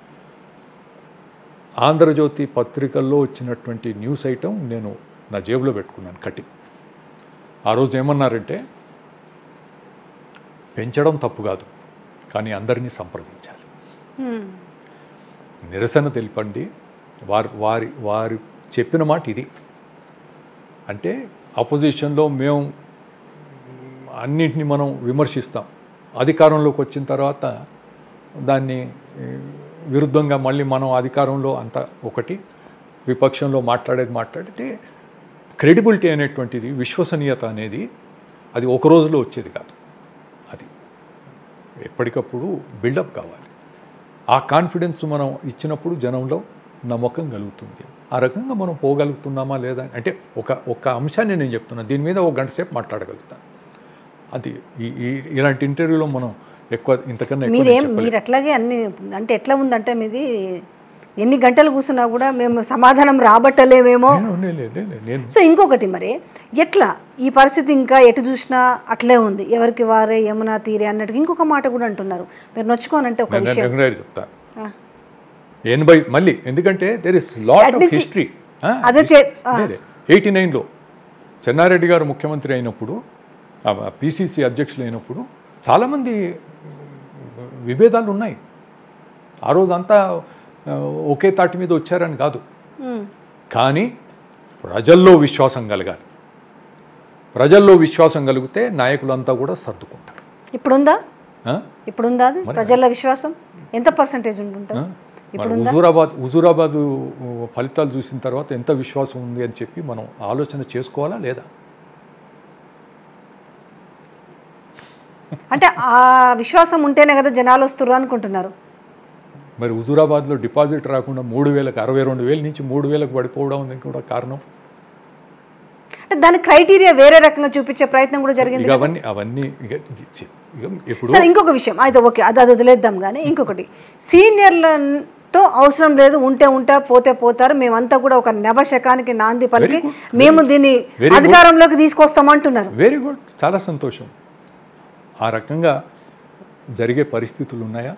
ఆంధ్రజ్యోతి పత్రికల్లో వచ్చినటువంటి న్యూస్ ఐటమ్ నేను నా జేబులో పెట్టుకున్నాను కట్టి ఆ రోజు ఏమన్నారంటే పెంచడం తప్పు కాదు కానీ అందరినీ సంప్రదించాలి మ్మ్. నిరసన తెలిపండి వారు వారి వారు చెప్పిన మాట ఇది అంటే అపోజిషన్లో మేము అన్నింటినీ మనం విమర్శిస్తాం అధికారంలోకి వచ్చిన తర్వాత దాన్ని ఏ, విరుద్ధంగా మళ్ళీ మనం అధికారంలో అంత ఒకటి విపక్షంలో మాట్లాడేది మాట్లాడితే క్రెడిబిలిటీ అనేటువంటిది విశ్వసనీయత అనేది అది ఒక రోజులో వచ్చేది కాదు అది ఎప్పటికప్పుడు బిల్డప్ కావాలి ఆ కాన్ఫిడెన్స్ మనం ఇచ్చినప్పుడు జనంలో నమ్మకం కలుగుతుంది ఆ రకంగా మనం పోగలుగుతున్నామా లేదా అంటే ఒక ఒక అంశాన్ని నేను చెప్తున్నాను దీని మీద ఒక గంట సేపు మాట్లాడగలుగుతాను అది ఈ ఈ- ఇలాంటి ఇంటర్వ్యూలో మనం ఎక్కువ ఇంతకన్నా ఎక్కువ నేను మీరేం చెప్పలేను. మీరు అట్లాగే అన్ని అంటే ఎట్లా ఉందంటే మీది ఎన్ని గంటలు కూర్చున్నా కూడా మేము సమాధానం రాబట్టలేమేమో నేను లే- లే- లే- లే- నేను సో ఇంకొకటి మరి ఎట్లా ఈ పరిస్థితి ఇంకా ఎటు చూసినా అట్లే ఉంది ఎవరికి వారే యమునా తీరే అన్నట్టుగా ఇంకొక మాట కూడా అంటున్నారు మీరు నొచ్చుకోనంటే ఒక నేను విషయం రెగ్యులర్ చెప్తాను ఆ, ఎనభై మళ్ళీ ఎందుకంటే దెర్ ఇస్ లాట్ ఆఫ్ అడ్డించి- హిస్టరీ అదే చే- ఆ. ఎయిటీ నైన్లో చెన్నారెడ్డి గారు ముఖ్యమంత్రి అయినప్పుడు పిసిసి అధ్యక్షులు అయినప్పుడు చాలామంది విభేదాలు ఉన్నాయి ఆ రోజు అంతా ఆ, ఒకే తాటి మీద వచ్చారని కాదు ఉమ్, కానీ ప్రజల్లో విశ్వాసం కలగాలి ప్రజల్లో విశ్వాసం కలిగితే నాయకులంతా కూడా సర్దుకుంటారు ఇప్పుడుందా ఆ? ఇప్పుడుందా అది ప్రజల విశ్వాసం ఎంత పర్సంటేజ్ ఉంటుంటుంది మన హుజూరాబాద్ హుజూరాబాద్ ఫలితాలు చూసిన తర్వాత ఎంత విశ్వాసం ఉంది అని చెప్పి మనం ఆలోచన చేసుకోవాలా లేదా అంటే ఆ విశ్వాసం ఉంటేనే కదా జనాలు వస్తున్నారు అనుకుంటున్నారు మరి హుజూరాబాద్లో డిపాజిట్ రాకుండా మూడు వేలకు అరవై రెండు వేల నుంచి మూడు వేలకు పడిపోవడం ఉంది కూడా కారణం అంటే దాని క్రైటీరియా వేరే రకంగా చూపించే ప్రయత్నం కూడా జరిగింది ఇక అవన్నీ అవన్నీ ఇక ఇక- ఇక ఇప్పుడు సరే ఇంకొక విషయం అయితే ఓకే అది అది వదిలేద్దాం కానీ ఇంకొకటి సీనియర్లతో అవసరం లేదు ఉంటే ఉంటా పోతే పోతారు మేమంతా కూడా ఒక నవశకానికి నాంది పలికి మేము దీన్ని very good. అధికారంలోకి తీసుకొస్తామంటున్నారు వెరీ గుడ్ చాలా సంతోషం ఆ రకంగా జరిగే పరిస్థితులు ఉన్నాయా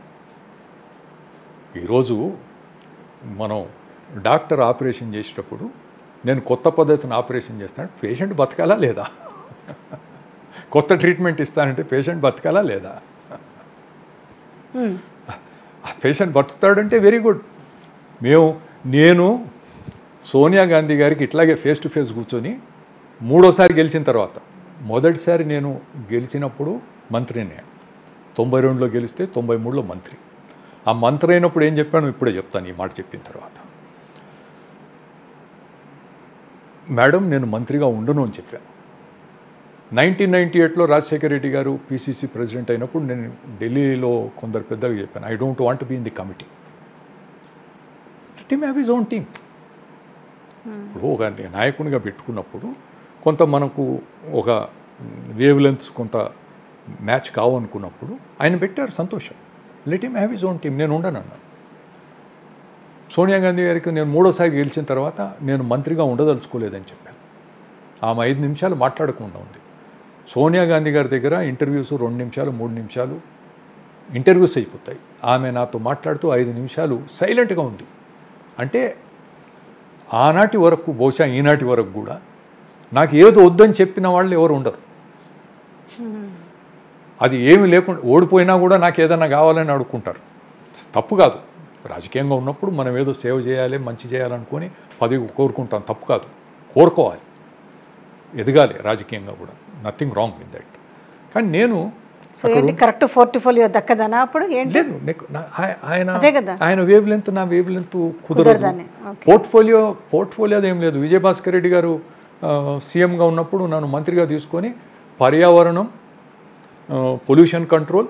ఈరోజు మనం డాక్టర్ ఆపరేషన్ చేసేటప్పుడు నేను కొత్త పద్ధతిని ఆపరేషన్ చేస్తాను పేషెంట్ బతకాలా లేదా కొత్త ట్రీట్మెంట్ ఇస్తానంటే పేషెంట్ బతకాలా లేదా ఉమ్, ఆ పేషెంట్ బతుకుతాడంటే వెరీ గుడ్ మేము నేను సోనియా గాంధీ గారికి ఇట్లాగే ఫేస్ టు ఫేస్ కూర్చొని మూడోసారి గెలిచిన తర్వాత మొదటిసారి నేను గెలిచినప్పుడు మంత్రినే తొంభై రెండులో గెలిస్తే తొంభై మూడులో మంత్రి ఆ మంత్రి అయినప్పుడు ఏం చెప్పాను ఇప్పుడే చెప్తాను ఈ మాట చెప్పిన తర్వాత మేడం నేను మంత్రిగా ఉండను అని చెప్పాను నైన్టీన్ నైంటీ ఎయిట్లో రాజశేఖర రెడ్డి గారు పీసీసీ ప్రెసిడెంట్ అయినప్పుడు నేను ఢిల్లీలో కొందరు పెద్దలకు చెప్పాను I don't want be in the committee let him have his own team ఇప్పుడు ఒక నాయకునిగా పెట్టుకున్నప్పుడు కొంత మనకు ఒక వేవ్ లెంత్స్ కొంత మ్యాచ్ కావనుకున్నప్పుడు ఆయన పెట్టారు సంతోషం let him have his own team నేను ఉండను అన్నాను సోనియా గాంధీ గారికి నేను మూడోసారి గెలిచిన తర్వాత నేను మంత్రిగా ఉండదలుచుకోలేదని చెప్పాను ఆమె ఐదు నిమిషాలు మాట్లాడకుండా ఉంది సోనియా గాంధీ గారి దగ్గర ఇంటర్వ్యూస్ రెండు నిమిషాలు మూడు నిమిషాలు ఇంటర్వ్యూస్ అయిపోతాయి ఆమె నాతో మాట్లాడుతూ ఐదు నిమిషాలు సైలెంట్గా ఉంది అంటే ఆనాటి వరకు బహుశా ఈనాటి వరకు కూడా నాకు ఏదో వద్దని చెప్పిన వాళ్ళు ఎవరు ఉండరు అది ఏమి లేకుండా ఓడిపోయినా కూడా నాకు ఏదైనా కావాలని అడుక్కుంటారు తప్పు కాదు రాజకీయంగా ఉన్నప్పుడు మనం ఏదో సేవ చేయాలి మంచి చేయాలనుకొని పదవి కోరుకుంటాం తప్పు కాదు కోరుకోవాలి ఎదగాలి రాజకీయంగా కూడా నథింగ్ రాంగ్ విత్ దట్ కానీ నేను సో ఏంటి కరెక్ట్ పోర్ట్ఫోలియో దక్కదనా అప్పుడు ఏంటి లేదు నీకు నా- ఆయ- ఆయన అదే కదా. ఆయన వేవ్ లెంత్ నా వేవ్ లెంత్ కుదరదు కుదరదని ఓకే పోర్ట్ఫోలియో పోర్ట్ఫోలియో ఏం లేదు విజయభాస్కర్ రెడ్డి గారు ఆ, సీఎంగా ఉన్నప్పుడు నన్ను మంత్రిగా తీసుకొని పర్యావరణం పొల్యూషన్ కంట్రోల్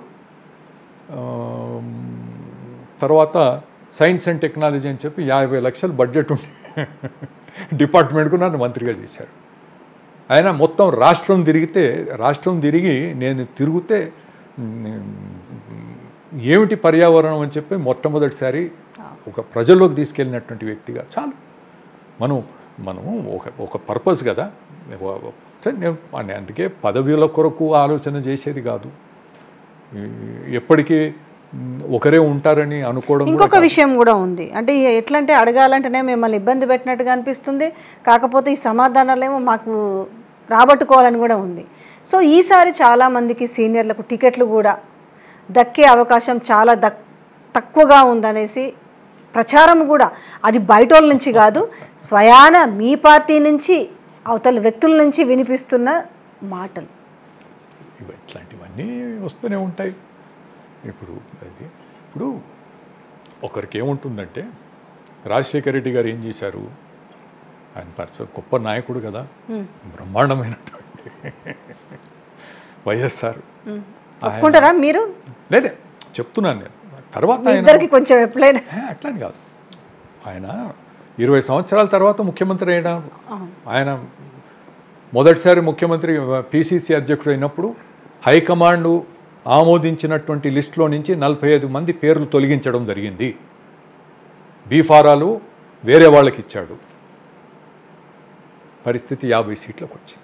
తర్వాత సైన్స్ అండ్ టెక్నాలజీ అని చెప్పి యాభై లక్షల బడ్జెట్ ఉంది డిపార్ట్మెంట్కు నన్ను మంత్రిగా చేశారు ఆయన మొత్తం రాష్ట్రం తిరిగితే రాష్ట్రం తిరిగి నేను తిరిగితే మ్, ఏమిటి పర్యావరణం అని చెప్పి మొట్టమొదటిసారి ఒక ప్రజల్లోకి తీసుకెళ్ళినటువంటి వ్యక్తిగా చాలు మనం మనం ఒక ఒక పర్పస్ కదా ఒక- సరే, నేను అనే- అందుకే పదవిల కొరకు ఆలోచన చేసేది కాదు ఈ- ఎప్పటికీ మ్, ఒకరే ఉంటారని అనుకోవడం కూడా ఇంకొక విషయం కూడా ఉంది అంటే ఈ ఎట్లా అంటే అడగాలంటేనే మిమ్మల్ని ఇబ్బంది పెట్టినట్టుగా అనిపిస్తుంది కాకపోతే ఈ సమాధానాలేమో మాకు రాబట్టుకోవాలని కూడా ఉంది సో ఈసారి చాలామందికి సీనియర్లకు టికెట్లు కూడా దక్కే అవకాశం చాలా దక్ తక్కువగా ఉందనేసి ప్రచారం కూడా అది బయట వాళ్ళ నుంచి కాదు స్వయాన మీ పార్టీ నుంచి అవతల వ్యక్తుల నుంచి వినిపిస్తున్న మాటలు ఇవి ఇట్లాంటివన్నీ వస్తూనే ఉంటాయి ఇప్పుడు అది ఇప్పుడు ఒకరికి ఏముంటుందంటే రాజశేఖర రెడ్డి గారు ఏం చేశారు ఆయన పర్స గొప్ప నాయకుడు కదా బ్రహ్మాండమైనటువంటి వైఎస్ఆర్ ఒప్పుకుంటారా మీరు లేదే చెప్తున్నాను నేను తర్వాత మీ ఆయన ఇద్దరికి కొంచెం ఎప్పుడైనా ఏ, అట్లని కాదు ఆయన ఇరవై సంవత్సరాల తర్వాత ముఖ్యమంత్రి అయినా ఆయన మొదటిసారి ముఖ్యమంత్రి పిసిసి అధ్యక్షుడు అయినప్పుడు హైకమాండ్ ఆమోదించినటువంటి లిస్టులో నుంచి నలభై ఐదు మంది పేర్లు తొలగించడం జరిగింది బీఫారాలు వేరే వాళ్ళకి ఇచ్చాడు పరిస్థితి యాభై సీట్లకు వచ్చింది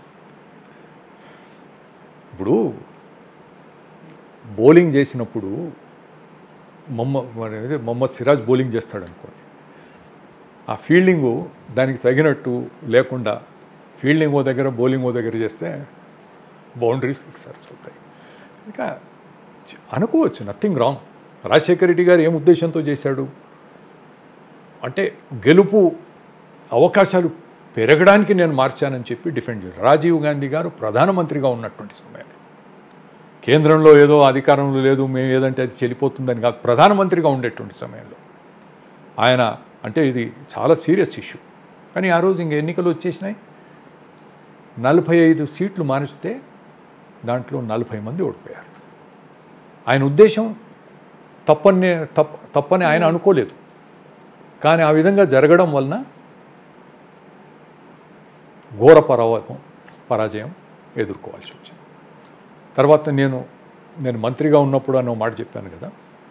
ఇప్పుడు బౌలింగ్ చేసినప్పుడు మొహమ్మద్ మరి అదే మొహమ్మద్ సిరాజ్ బౌలింగ్ చేస్తాడు అనుకోండి ఆ ఫీల్డింగు దానికి తగినట్టు లేకుండా ఫీల్డింగ్ ఓ దగ్గర బౌలింగ్ ఓ దగ్గర చేస్తే బౌండరీస్ సిక్సర్స్ అవుతాయి ఇంకా చ- అనుకోవచ్చు నథింగ్ రాంగ్ రాజశేఖర రెడ్డి గారు ఏం ఉద్దేశంతో చేశాడు అంటే గెలుపు అవకాశాలు పెరగడానికి నేను మార్చానని చెప్పి డిఫెండ్ చేశారు రాజీవ్ గాంధీ గారు ప్రధానమంత్రిగా ఉన్నటువంటి సమయంలో కేంద్రంలో ఏదో అధికారంలో లేదు మేము ఏదంటే అది చెల్లిపోతుందని కాదు ప్రధానమంత్రిగా ఉండేటువంటి సమయంలో ఆయన అంటే ఇది చాలా సీరియస్ ఇష్యూ కానీ ఆ రోజు ఇంక ఎన్నికలు వచ్చేసినాయి నలభై ఐదు సీట్లు మారిస్తే దాంట్లో నలభై మంది ఓడిపోయారు ఆయన ఉద్దేశం తప్పని తప్ప తప్పని ఆయన అనుకోలేదు కానీ ఆ విధంగా జరగడం వలన ఘోర పరాజయం పరాజయం ఎదుర్కోవాల్సి వచ్చింది తర్వాత నేను నేను మంత్రిగా ఉన్నప్పుడు అని ఒక మాట చెప్పాను కదా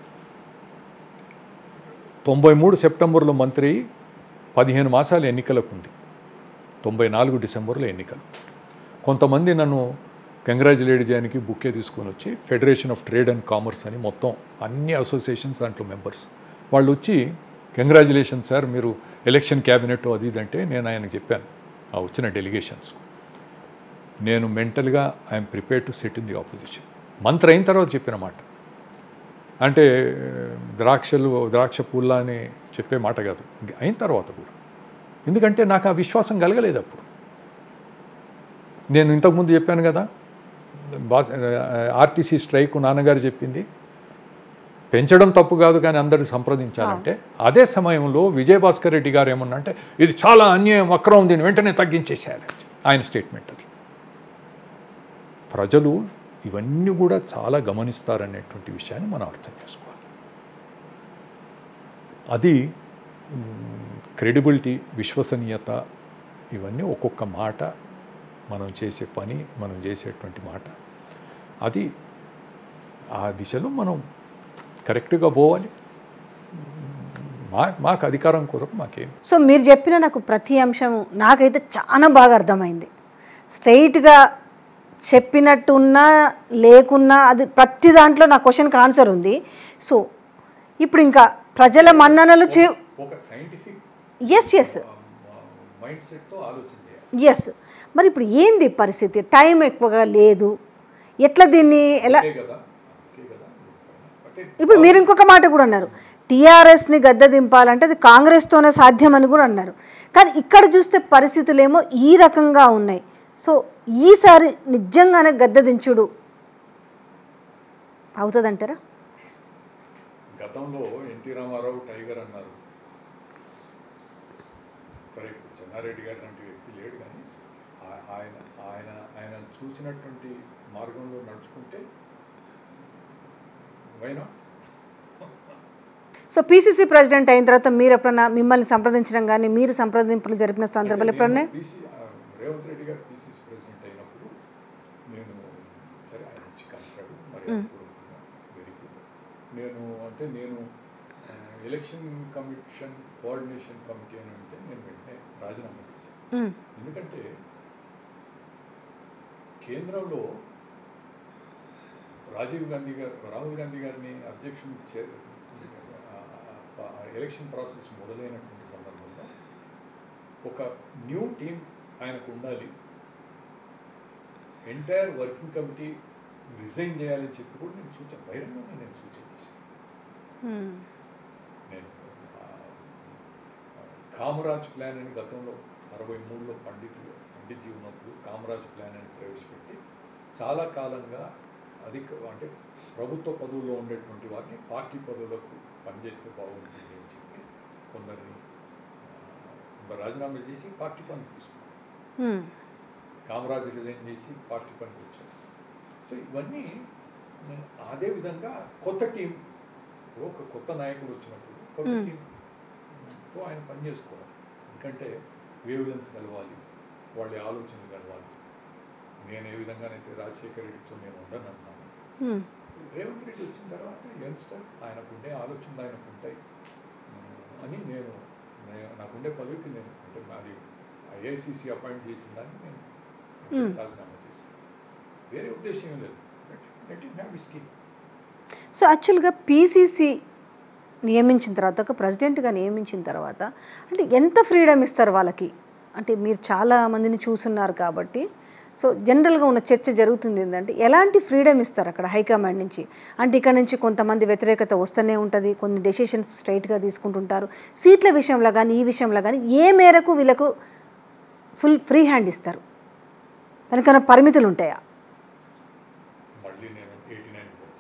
తొంభై మూడు సెప్టెంబర్లో మంత్రి పదిహేను మాసాలు ఎన్నికలకు ఉంది తొంభై నాలుగు డిసెంబర్లో ఎన్నికలు కొంతమంది నన్ను కంగ్రాచులేట్ చేయడానికి బుక్కే తీసుకొని వచ్చి federation of trade and commerce అని మొత్తం అన్ని అసోసియేషన్స్ దాంట్లో మెంబర్స్ వాళ్ళు వచ్చి కంగ్రాచులేషన్ సార్ మీరు ఎలక్షన్ క్యాబినెట్ అది ఇది అంటే నేను ఆయనకు చెప్పాను ఆ వచ్చిన డెలిగేషన్స్ నేను మెంటల్గా I'm prepare to set in the opposition మంత్రి అయిన తర్వాత చెప్పిన మాట అంటే ద్రాక్షలు ద్రాక్ష పూల అని చెప్పే మాట కాదు అయిన తర్వాత కూడా ఎందుకంటే నాకు ఆ విశ్వాసం కలగలేదు అప్పుడు నేను ఇంతకుముందు చెప్పాను కదా బాస్ ఆర్టీసీ స్ట్రైక్ నాన్నగారు చెప్పింది పెంచడం తప్పు కాదు కానీ అందరిని సంప్రదించాలంటే అదే సమయంలో విజయభాస్కర్ రెడ్డి గారు ఏమన్నా అంటే ఇది చాలా అన్యాయం వక్రం దీన్ని వెంటనే తగ్గించేసేయాలి ఆయన స్టేట్మెంట్ అది ప్రజలు ఇవన్నీ కూడా చాలా గమనిస్తారనేటువంటి విషయాన్ని మనం అర్థం చేసుకోవాలి అది క్రెడిబిలిటీ విశ్వసనీయత ఇవన్నీ ఒక్కొక్క మాట మనం చేసే పని మనం చేసేటువంటి మాట అది ఆ దిశలో మనం కరెక్ట్గా పోవాలి మా మాకు అధికారం కొరకు మాకేం సో మీరు చెప్పిన నాకు ప్రతి అంశం నాకైతే చాలా బాగా అర్థమైంది స్ట్రైట్గా చెప్పినట్టున్నా లేకున్నా అది ప్రతి దాంట్లో నా క్వశ్చన్కి ఆన్సర్ ఉంది సో ఇప్పుడు ఇంకా ప్రజల మన్ననలు చే ఒక సైంటిఫిక్ ఎస్ ఎస్ మైండ్ సెట్తో ఆలోచన చేయాలి ఎస్ మరి ఇప్పుడు ఏంది పరిస్థితి టైం ఎక్కువగా లేదు ఎట్లా దీన్ని ఎలా అంతే కదా అంతే కదా అంటే ఇప్పుడు మీరు ఇంకొక మాట కూడా అన్నారు టీఆర్ఎస్ని గద్ద దింపాలంటే అది కాంగ్రెస్తోనే సాధ్యమని కూడా అన్నారు కానీ ఇక్కడ చూస్తే పరిస్థితులు ఏమో ఈ రకంగా ఉన్నాయి సో ఈసారి నిజంగానే గద్ద దించుడు అవుతుందంటారా గతంలో ఎన్టీ రామారావు టైగర్ అన్నారు సరే ఇప్పుడు చెన్నారెడ్డి గారు లాంటి వ్యక్తి లేడు కానీ ఆ- ఆయన ఆయన ఆయన చూసినటువంటి మార్గంలో నడుచుకుంటే వైనా సో పీసీసీ ప్రెసిడెంట్ అయిన తర్వాత మీరు ఎప్పుడన్నా మిమ్మల్ని సంప్రదించడం కానీ మీరు సంప్రదింపులు జరిపిన సందర్భాలు ఎప్పుడన్నా పీసీ రేవంత్ రెడ్డి గారు పీసీసీ ప్రెసిడెంట్ అయినప్పుడు నేను సరే ఆయన వచ్చి కలిశాడు మరి అప్పుడు వెరీ గుడ్ నేను అంటే నేను ఆ, ఎలక్షన్ కమిషన్ కోఆర్డినేషన్ కమిటీ అని అంటే నేను వెంటనే రాజీనామా చేశాను మ్మ్. ఎందుకంటే కేంద్రంలో రాజీవ్ గాంధీ గారు రాహుల్ గాంధీ గారిని అధ్యక్షుని చే ఆ, ఆ, ఆ, ఎలక్షన్ ప్రాసెస్ మొదలైనటువంటి సందర్భంలో ఒక న్యూ టీం ఆయనకు ఉండాలి ఎంటైర్ వర్కింగ్ కమిటీ రిజైన్ చేయాలని చెప్పి కూడా నేను సూచన బహిరంగంగా నేను సూచన చేశాను మ్మ్. నేను ఆ, కామరాజ్ ప్లాన్ అని గతంలో అరవై మూడులో పండిత్ పండిత్జీ ఉన్నప్పుడు కామరాజ్ ప్లాన్ అని ప్రవేశపెట్టి చాలా కాలంగా అధిక అంటే ప్రభుత్వ పదవుల్లో ఉండేటువంటి వారిని పార్టీ పదవులకు పనిచేస్తే బాగుంటుంది అని చెప్పి కొందరిని ఆ, కొందరు రాజీనామా చేసి పార్టీ పని తీసుకున్నారు మ్మ్. కామరాజ్ రిజైన్ చేసి పార్టీ పనికి వచ్చారు సో ఇవన్నీ నేను అదే విధంగా కొత్త టీం ఇప్పుడు ఒక కొత్త నాయకుడు వచ్చినప్పుడు కొత్త మ్మ్. టీంతో ఆయన పని చేసుకోవాలి ఎందుకంటే వేవ్లెన్స్ కలవాలి వాళ్ళ ఆలోచనలు కలవాలి నేను ఏ విధంగానైతే రాజశేఖర రెడ్డితో నేను ఉండను అన్నాను మ్మ్. రేవంత్ రెడ్డి వచ్చిన తర్వాత యంగ్స్టర్ ఆయనకుండే ఆలోచనలు ఆయనకు ఉంటాయి ఉమ్, అని నేను నే- నాకుండే పదవికి నేను అంటే అది ఐఐసిసి అపాయింట్ చేసిన దాన్ని నేను మ్మ్. రాజీనామా చేశాను వేరే ఉద్దేశం ఏం లేదు let it have scheme so యాక్చువల్గా పీసీసీ నియమించిన తర్వాత ఒక ప్రెసిడెంట్గా నియమించిన తర్వాత అంటే ఎంత ఫ్రీడమ్ ఇస్తారు వాళ్ళకి అంటే మీరు చాలా మందిని చూస్తున్నారు కాబట్టి సో జనరల్గా ఉన్న చర్చ జరుగుతుంది ఏంటంటే ఎలాంటి ఫ్రీడమ్ ఇస్తారు అక్కడ హైకమాండ్ నుంచి అంటే ఇక్కడ నుంచి కొంతమంది వ్యతిరేకత వస్తూనే ఉంటుంది కొన్ని డెసిషన్స్ స్ట్రైట్గా తీసుకుంటుంటారు సీట్ల విషయంలో కానీ ఈ విషయంలో కానీ ఏ మేరకు వీళ్ళకు ఫుల్ ఫ్రీ హ్యాండ్ ఇస్తారు దానికన్నా పరిమితులు ఉంటాయా మళ్ళీ నేను ఎయిటీ నైన్ పోతాను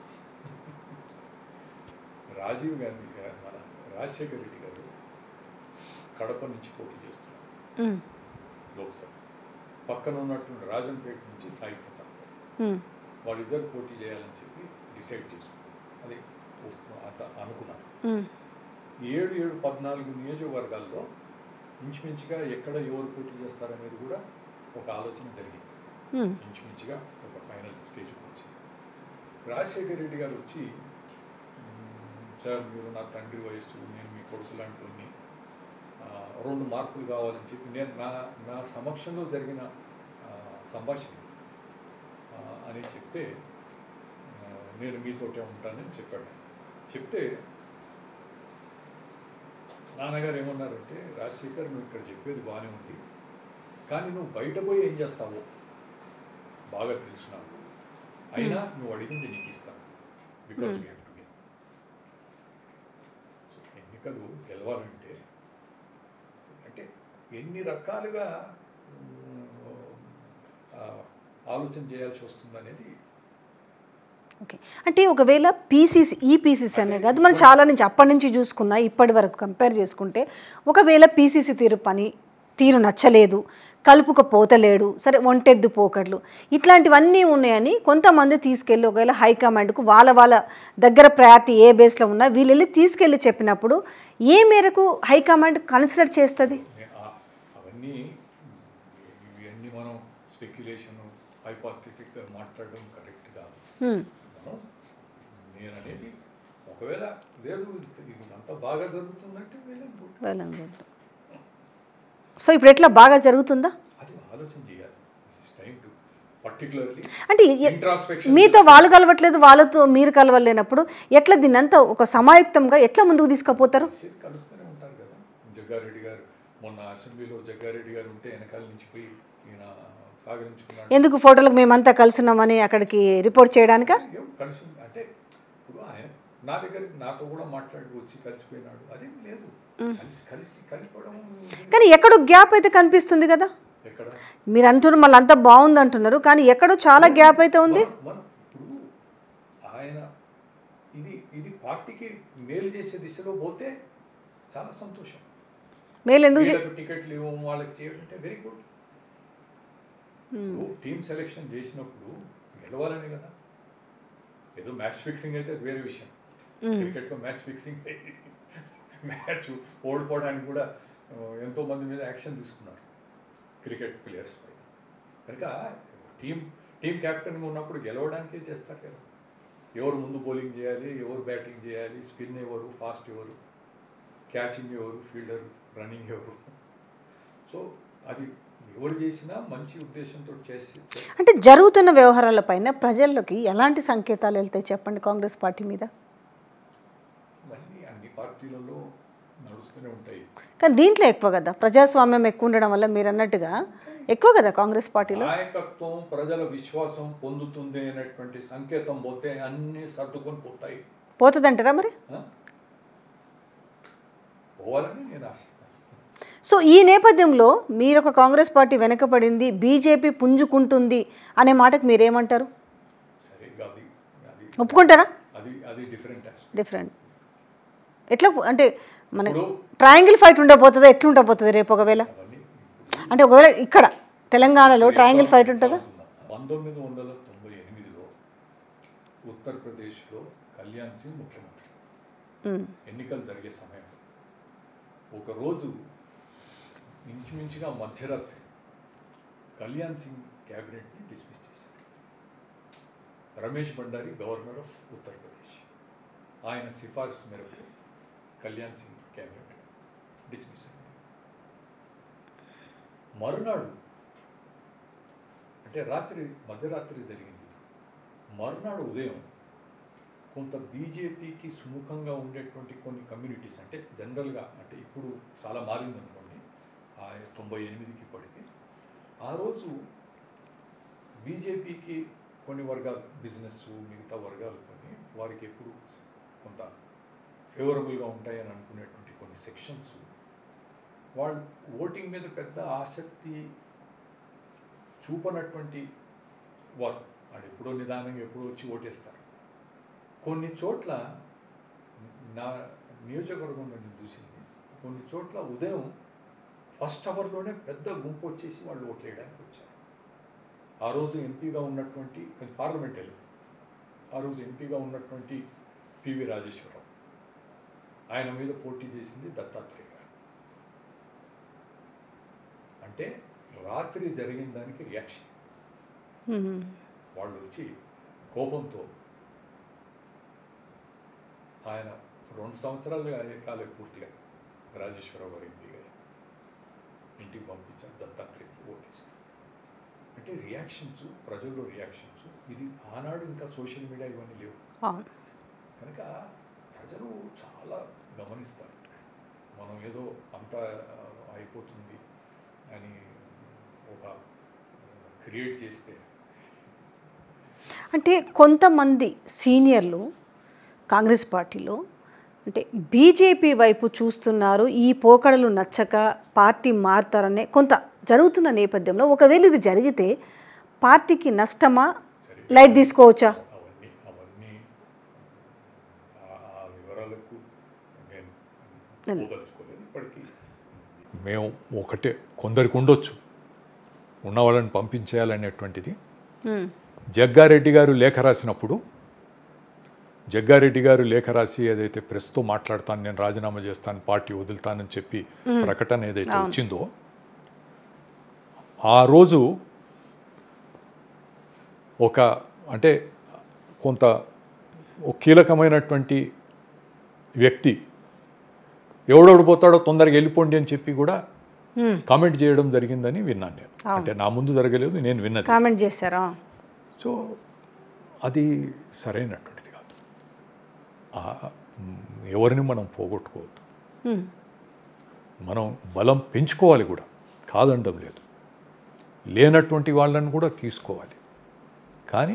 రాజీవ్ గాంధీ గారు మన రాజశేఖర రెడ్డి గారు కడప నుంచి పోటీ చేస్తున్నారు మ్మ్. లోక్సభ పక్కన ఉన్నటువంటి రాజంపేట నుంచి సాయి ప్రతాప్ గారు మ్మ్. వాళ్ళిద్దరు పోటీ చేయాలని చెప్పి డిసైడ్ చేసుకున్నారు అది అంత అనుకున్నాను మ్మ్. ఏడు ఏడు పద్నాలుగు నియోజకవర్గాల్లో ఇంచుమించుగా ఎక్కడ ఎవరు పోటీ చేస్తారనేది కూడా ఒక ఆలోచన జరిగింది మ్మ్. ఇంచుమించుగా ఒక ఫైనల్ స్టేజ్కి వచ్చింది రాజశేఖర రెడ్డి గారు వచ్చి "మ్మ్, సార్ మీరు నా తండ్రి వయసు నేను మీ కొడుకు లాంటి రెండు మార్కులు కావాలని చెప్పి నేను నా నా సమక్షంలో జరిగిన ఆ, సంభాషణ ఇది. ఆ, అని చెప్తే ఆ, నేను మీతోటే ఉంటానని చెప్పాడు చెప్తే నాన్నగారు ఏమన్నారంటే రాజశేఖర్ నువ్వు ఇక్కడ చెప్పేది బాగానే ఉంది కానీ నువ్వు బయట పోయి ఏం చేస్తావో బాగా తెలుసు నాకు అయినా నువ్వు అడిగింది నీకు ఇస్తాను because you have to get so ఎన్నికలు గెలవాలంటే అంటే ఎన్ని రకాలుగా ఉమ్, ఆ, ఆలోచన చేయాల్సి వస్తుందనేది ఓకే అంటే ఒకవేళ పీసీసీ ఈ పీసీసీ అనే కాదు మనం చాలా నుంచి అప్పటి నుంచి చూసుకున్నా ఇప్పటి వరకు కంపేర్ చేసుకుంటే ఒకవేళ పీసీసీ తీరు పని తీరు నచ్చలేదు కలుపుక పోతలేడు సరే ఒంటెద్దు పోకడ్లు ఇట్లాంటివన్నీ ఉన్నాయని కొంతమంది తీసుకెళ్ళి ఒకవేళ హైకమాండ్కు వాళ్ళ వాళ్ళ దగ్గర ప్రయారిటీ ఏ బేస్లో ఉన్నా వీళ్ళు వెళ్ళి తీసుకెళ్ళి చెప్పినప్పుడు ఏ మేరకు హైకమాండ్ కన్సిడర్ చేస్తుంది నే- ఆ- అవన్నీ ఇవన్నీ మనం స్పెక్యులేషన్ హైపాథెటిక్గా మాట్లాడడం కరెక్ట్ కాదు హ్మ్. మనం నేను అనేది ఒకవేళ లేదు ఇది అంతా బాగా జరుగుతుందంటే వెళ్ళం Well and good. సో ఇప్పుడు ఎట్లా బాగా జరుగుతుందా అది ఆలోచన చేయాలి టైం టు పర్టికులర్లీ అంటే ఎ- ఇంట్రాస్పెక్షన్ మీతో వాళ్ళు కలవట్లేదు వాళ్ళతో మీరు కలవలేనప్పుడు ఎట్లా దీన్నంతా ఒక సమాయుక్తంగా ఎట్లా ముందుకు తీసుకుపోతారు చేసి కలుస్తూనే ఉంటారు కదా జగ్గారెడ్డి గారు మొన్న అసెంబ్లీలో జగ్గారెడ్డి గారు ఉంటే వెనకాల నుంచి పోయి ఈయన కాగలించుకున్నాడు ఎందుకు ఫోటోలకు మేమంతా కలిసినామని అక్కడికి రిపోర్ట్ చేయడానిక ఏం కలిసి అంటే ఇప్పుడు ఆయన నా దగ్గర నాతో కూడా మాట్లాడి వచ్చి కలిసిపోయినాడు అదేం లేదు కలిసి కలిసి కలిపడం కానీ ఎక్కడో గ్యాప్ అయితే కనిపిస్తుంది కదా ఎక్కడ మీరు అంటున్నారు మళ్ళీ అంతా బాగుంది అంటున్నారు కానీ ఎక్కడో చాలా గ్యాప్ అయితే ఉంది మనం- మనం ఇప్పుడు ఆయన ఇది ఇది పార్టీకి మేలు చేసే దిశలో పోతే చాలా సంతోషం మేలు ఎందుకు చే- వీళ్ళకు టికెట్లు ఇవ్వము వాళ్ళకి చేయడం అంటే వెరీ గుడ్ టీమ్ సెలెక్షన్ చేసినప్పుడు గెలవాలని కదా ఏదో మ్యాచ్ ఫిక్సింగ్ అయితే అది వేరే విషయం క్రికెట్లో మ్యాచ్ ఫిక్సింగ్ మ్యాచ్ ఓడిపోవడానికి కూడా ఆ, ఎంతో మంది మీద యాక్షన్ తీసుకున్నారు క్రికెట్ ప్లేయర్స్ పైన కనుక టీం టీం కెప్టెన్ ఉన్నప్పుడు గెలవడానికే చేస్తారు కదా ఎవరు ముందు బౌలింగ్ చేయాలి ఎవరు బ్యాటింగ్ చేయాలి స్పిన్ ఎవరు ఫాస్ట్ ఎవరు క్యాచింగ్ ఎవరు ఫీల్డర్ రన్నింగ్ ఎవరు సో అది ఎవరు చేసినా మంచి ఉద్దేశంతో చేసి అంటే జరుగుతున్న వ్యవహారాలపైన ప్రజల్లోకి ఎలాంటి సంకేతాలు వెళ్తాయి చెప్పండి కాంగ్రెస్ పార్టీ మీద ఇవన్నీ అన్ని పార్టీలలో నడుస్తూనే ఉంటాయి కానీ దీంట్లో ఎక్కువ కదా ప్రజాస్వామ్యం ఎక్కువ ఉండడం వల్ల మీరు అన్నట్టుగా ఎక్కువ కదా కాంగ్రెస్ పార్టీలో నాయకత్వం ప్రజల విశ్వాసం పొందుతుంది అనేటువంటి సంకేతం పోతే అన్ని సర్దుకొని పోతాయి పోతుందంటారా మరి ఆ? పోవాలని నేను ఆశిస్తాను సో ఈ నేపథ్యంలో మీరు ఒక కాంగ్రెస్ పార్టీ వెనకబడింది బీజేపీ పుంజుకుంటుంది అనే మాటకు మీరేమంటారు సరే అది అది ఒప్పుకుంటారా అది అది డిఫరెంట్ ఆస్పెక్ట్ డిఫరెంట్ ఎట్లా అంటే మన ఇప్పుడు ట్రయాంగిల్ ఫైట్ ఉండబోతుందా ఎట్లుండబోతుంది రేపు ఒకవేళ అవన్నీ ఇప్పుడు అంటే ఒకవేళ ఇక్కడ తెలంగాణలో ట్రయాంగిల్ ఫైట్ ఉంటుందా పంతొమ్మిది వందల తొంభై ఎనిమిదిలో ఉత్తరప్రదేశ్లో కళ్యాణ్ సింగ్ ముఖ్యమంత్రి ఉమ్. ఎన్నికలు జరిగే సమయంలో ఒకరోజు ఇంచుమించుగా మధ్యరాత్రి కళ్యాణ్ సింగ్ క్యాబినెట్ని డిస్మిస్ చేశారు రమేష్ భండారి గవర్నర్ ఆఫ్ ఉత్తరప్రదేశ్ ఆయన సిఫార్సు మేరకు కళ్యాణ్ సింగ్ క్యాబినెట్ డిస్మిస్ అయింది మరునాడు అంటే రాత్రి మధ్యరాత్రి జరిగింది మరునాడు ఉదయం కొంత బీజేపీకి సుముఖంగా ఉండేటువంటి కొన్ని కమ్యూనిటీస్ అంటే జనరల్గా అంటే ఇప్పుడు చాలా మారిందనుకోండి ఆ తొంభై ఎనిమిదికి ఇప్పటికి ఆ రోజు బీజేపీకి కొన్ని వర్గాలు బిజినెస్ మిగతా వర్గాలు కొన్ని వారికి ఎప్పుడు కొంత ఫేవరబుల్గా ఉంటాయని అనుకునేటువంటి కొన్ని సెక్షన్స్ వాళ్ళు ఓటింగ్ మీద పెద్ద ఆసక్తి చూపనటువంటి వారు వాళ్ళు ఎప్పుడో నిదానంగా ఎప్పుడో వచ్చి ఓటేస్తారు కొన్ని చోట్ల నా నియోజకవర్గంలో నేను చూసింది కొన్ని చోట్ల ఉదయం ఫస్ట్ అవర్లోనే పెద్ద గుంపు వచ్చేసి వాళ్ళు ఓట్లు వేయడానికి వచ్చారు ఆ రోజు ఎంపీగా ఉన్నటువంటి అది పార్లమెంట్ వెళ్ళి ఆ రోజు ఎంపీగా ఉన్నటువంటి పివి రాజేశ్వరరావు ఆయన మీద పోటీ చేసింది దత్తాత్రేయ గారు అంటే రాత్రి జరిగిన దానికి రియాక్షన్ ఉమ్. వాళ్ళు వచ్చి కోపంతో ఆయన రెండు సంవత్సరాలు అదే కాలే పూర్తిగా రాజేశ్వరరావు గారు ఎంపీగా ఇంటికి పంపించారు దత్తాత్రేయకి ఓటేసి అంటే రియాక్షన్స్ ప్రజల్లో రియాక్షన్స్ ఇది ఆనాడు ఇంకా సోషల్ మీడియా ఇవన్నీ లేవు అవును కనుక ప్రజలు చాలా గమనిస్తారు మనం ఏదో అంత ఆ, అయిపోతుంది అని ఒక క్రియేట్ చేస్తే అంటే కొంతమంది సీనియర్లు కాంగ్రెస్ పార్టీలో అంటే బీజేపీ వైపు చూస్తున్నారు ఈ పోకడలు నచ్చక పార్టీ మారుతారనే కొంత జరుగుతున్న నేపథ్యంలో ఒకవేళ ఇది జరిగితే పార్టీకి నష్టమా సరే లైట్ తీసుకోవచ్చా అవన్నీ అవన్నీ ఆ ఆ వివరాలకు నేను పోదలుచుకోలేదు ఇప్పటికీ మేము ఒకటే కొందరికి ఉండొచ్చు ఉన్న వాళ్ళని పంపించేయాలనేటువంటిది మ్మ్. జగ్గారెడ్డి గారు లేఖ రాసినప్పుడు జగ్గారెడ్డి గారు లేఖ రాసి ఏదైతే ప్రెస్తో మాట్లాడతాను నేను రాజీనామా చేస్తాను పార్టీ వదులుతానని చెప్పి ప్రకటన ఏదైతే వచ్చిందో ఆ రోజు ఒక అంటే కొంత ఒక కీలకమైనటువంటి వ్యక్తి ఎవడోడు పోతాడో తొందరగా వెళ్ళిపోండి అని చెప్పి కూడా మ్మ్. కామెంట్ చేయడం జరిగిందని విన్నాను నేను అంటే నా ముందు జరగలేదు నేను విన్నది కామెంట్ చేశారా సో అది సరైనటువంటిది కాదు ఆ, మ్, ఎవరిని మనం పోగొట్టుకోవద్దు మ్మ్. మనం బలం పెంచుకోవాలి కూడా కాదనడం లేదు లేనటువంటి వాళ్ళని కూడా తీసుకోవాలి కానీ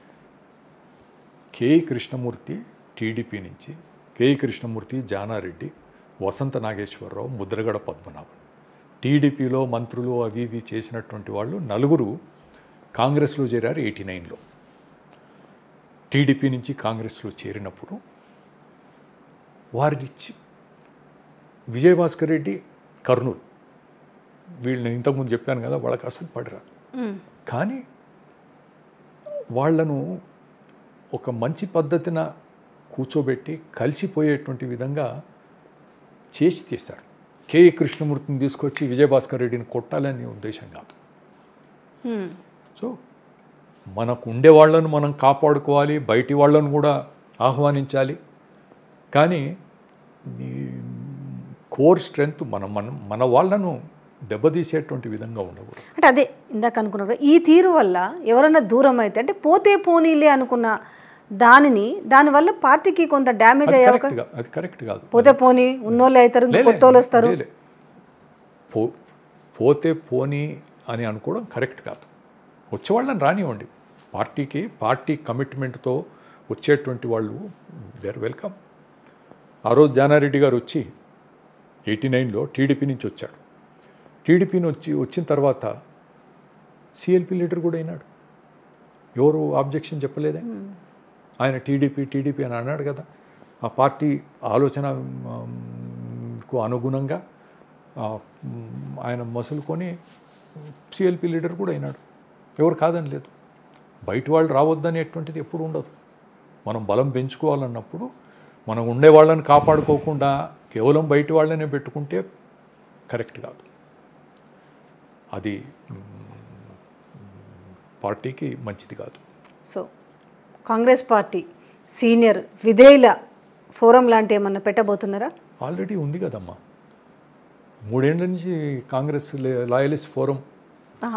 కేఈ కృష్ణమూర్తి టీడీపీ నుంచి కేఈ కృష్ణమూర్తి జానారెడ్డి వసంత నాగేశ్వరరావు ముద్రగడ పద్మనాభన్ టీడీపీలో మంత్రులు అవి ఇవి చేసినటువంటి వాళ్ళు నలుగురు కాంగ్రెస్లో చేరారు ఎయిటీ నైన్లో టీడీపీ నుంచి కాంగ్రెస్లో చేరినప్పుడు వారిని చి- విజయభాస్కర్ రెడ్డి కర్నూలు వీళ్ళు నేను ఇంతకుముందు చెప్పాను కదా వాళ్ళకి అసలు పడరా మ్మ్. కానీ వాళ్ళను ఒక మంచి పద్ధతిన కూర్చోబెట్టి కలిసిపోయేటువంటి విధంగా చేసి తీశారు కేఈ కృష్ణమూర్తిని తీసుకొచ్చి విజయభాస్కర్ రెడ్డిని కొట్టాలనే ఉద్దేశం కాదు మ్మ్. సో మనకు ఉండే వాళ్ళను మనం కాపాడుకోవాలి బయటి వాళ్ళను కూడా ఆహ్వానించాలి కానీ ఈ కోర్ స్ట్రెంగ్త్ మన మన మన వాళ్ళను దెబ్బతీసేటువంటి విధంగా ఉండకూడదు అంటే అదే ఇందాక అనుకున్నప్పుడు ఈ తీరు వల్ల ఎవరైనా దూరం అయితే అంటే పోతే పోనీలే అనుకున్న దానిని దానివల్ల పార్టీకి కొంత డ్యామేజ్ అది అయ్యే కరెక్ట్ అవకాశం గా- అది కరెక్ట్ కాదు పోతే పోనీ ఉన్నోళ్ళు అవుతారు ఇంకా లే, లే, కొత్త వాళ్ళు వస్తారు లే, లే. పో పోతే పోని అని అనుకోవడం కరెక్ట్ కాదు వచ్చేవాళ్ళని రానివ్వండి పార్టీకి పార్టీ కమిట్మెంట్తో వచ్చేటువంటి వాళ్ళు దే ఆర్ వెల్కమ్ ఆ రోజు జానారెడ్డి గారు వచ్చి ఎయిటీ నైన్లో టీడీపీ నుంచి వచ్చాడు టీడీపీని వచ్చి వచ్చిన తర్వాత సిఎల్పి లీడర్ కూడా అయినాడు ఎవరు ఆబ్జెక్షన్ చెప్పలేదే ఆయన టీడీపీ టీడీపీ అని అన్నాడు కదా ఆ పార్టీ ఆలోచన మ్, కు అనుగుణంగా ఆ, మ్, ఆయన మసులుకొని సిఎల్పి లీడర్ కూడా అయినాడు ఎవరు కాదని లేదు బయట వాళ్ళు రావద్దనేటువంటిది ఎప్పుడు ఉండదు మనం బలం పెంచుకోవాలన్నప్పుడు మనం ఉండే వాళ్ళని కాపాడుకోకుండా కేవలం బయట వాళ్ళనే పెట్టుకుంటే కరెక్ట్ కాదు అది మ్, పార్టీకి మంచిది కాదు సో కాంగ్రెస్ పార్టీ సీనియర్ విధేయుల ఫోరం లాంటి ఏమన్నా పెట్టబోతున్నారా ఆల్రెడీ ఉంది కదమ్మా మూడేళ్ల నుంచి కాంగ్రెస్ లే- లాయలిస్ట్ ఫోరం ఆహా.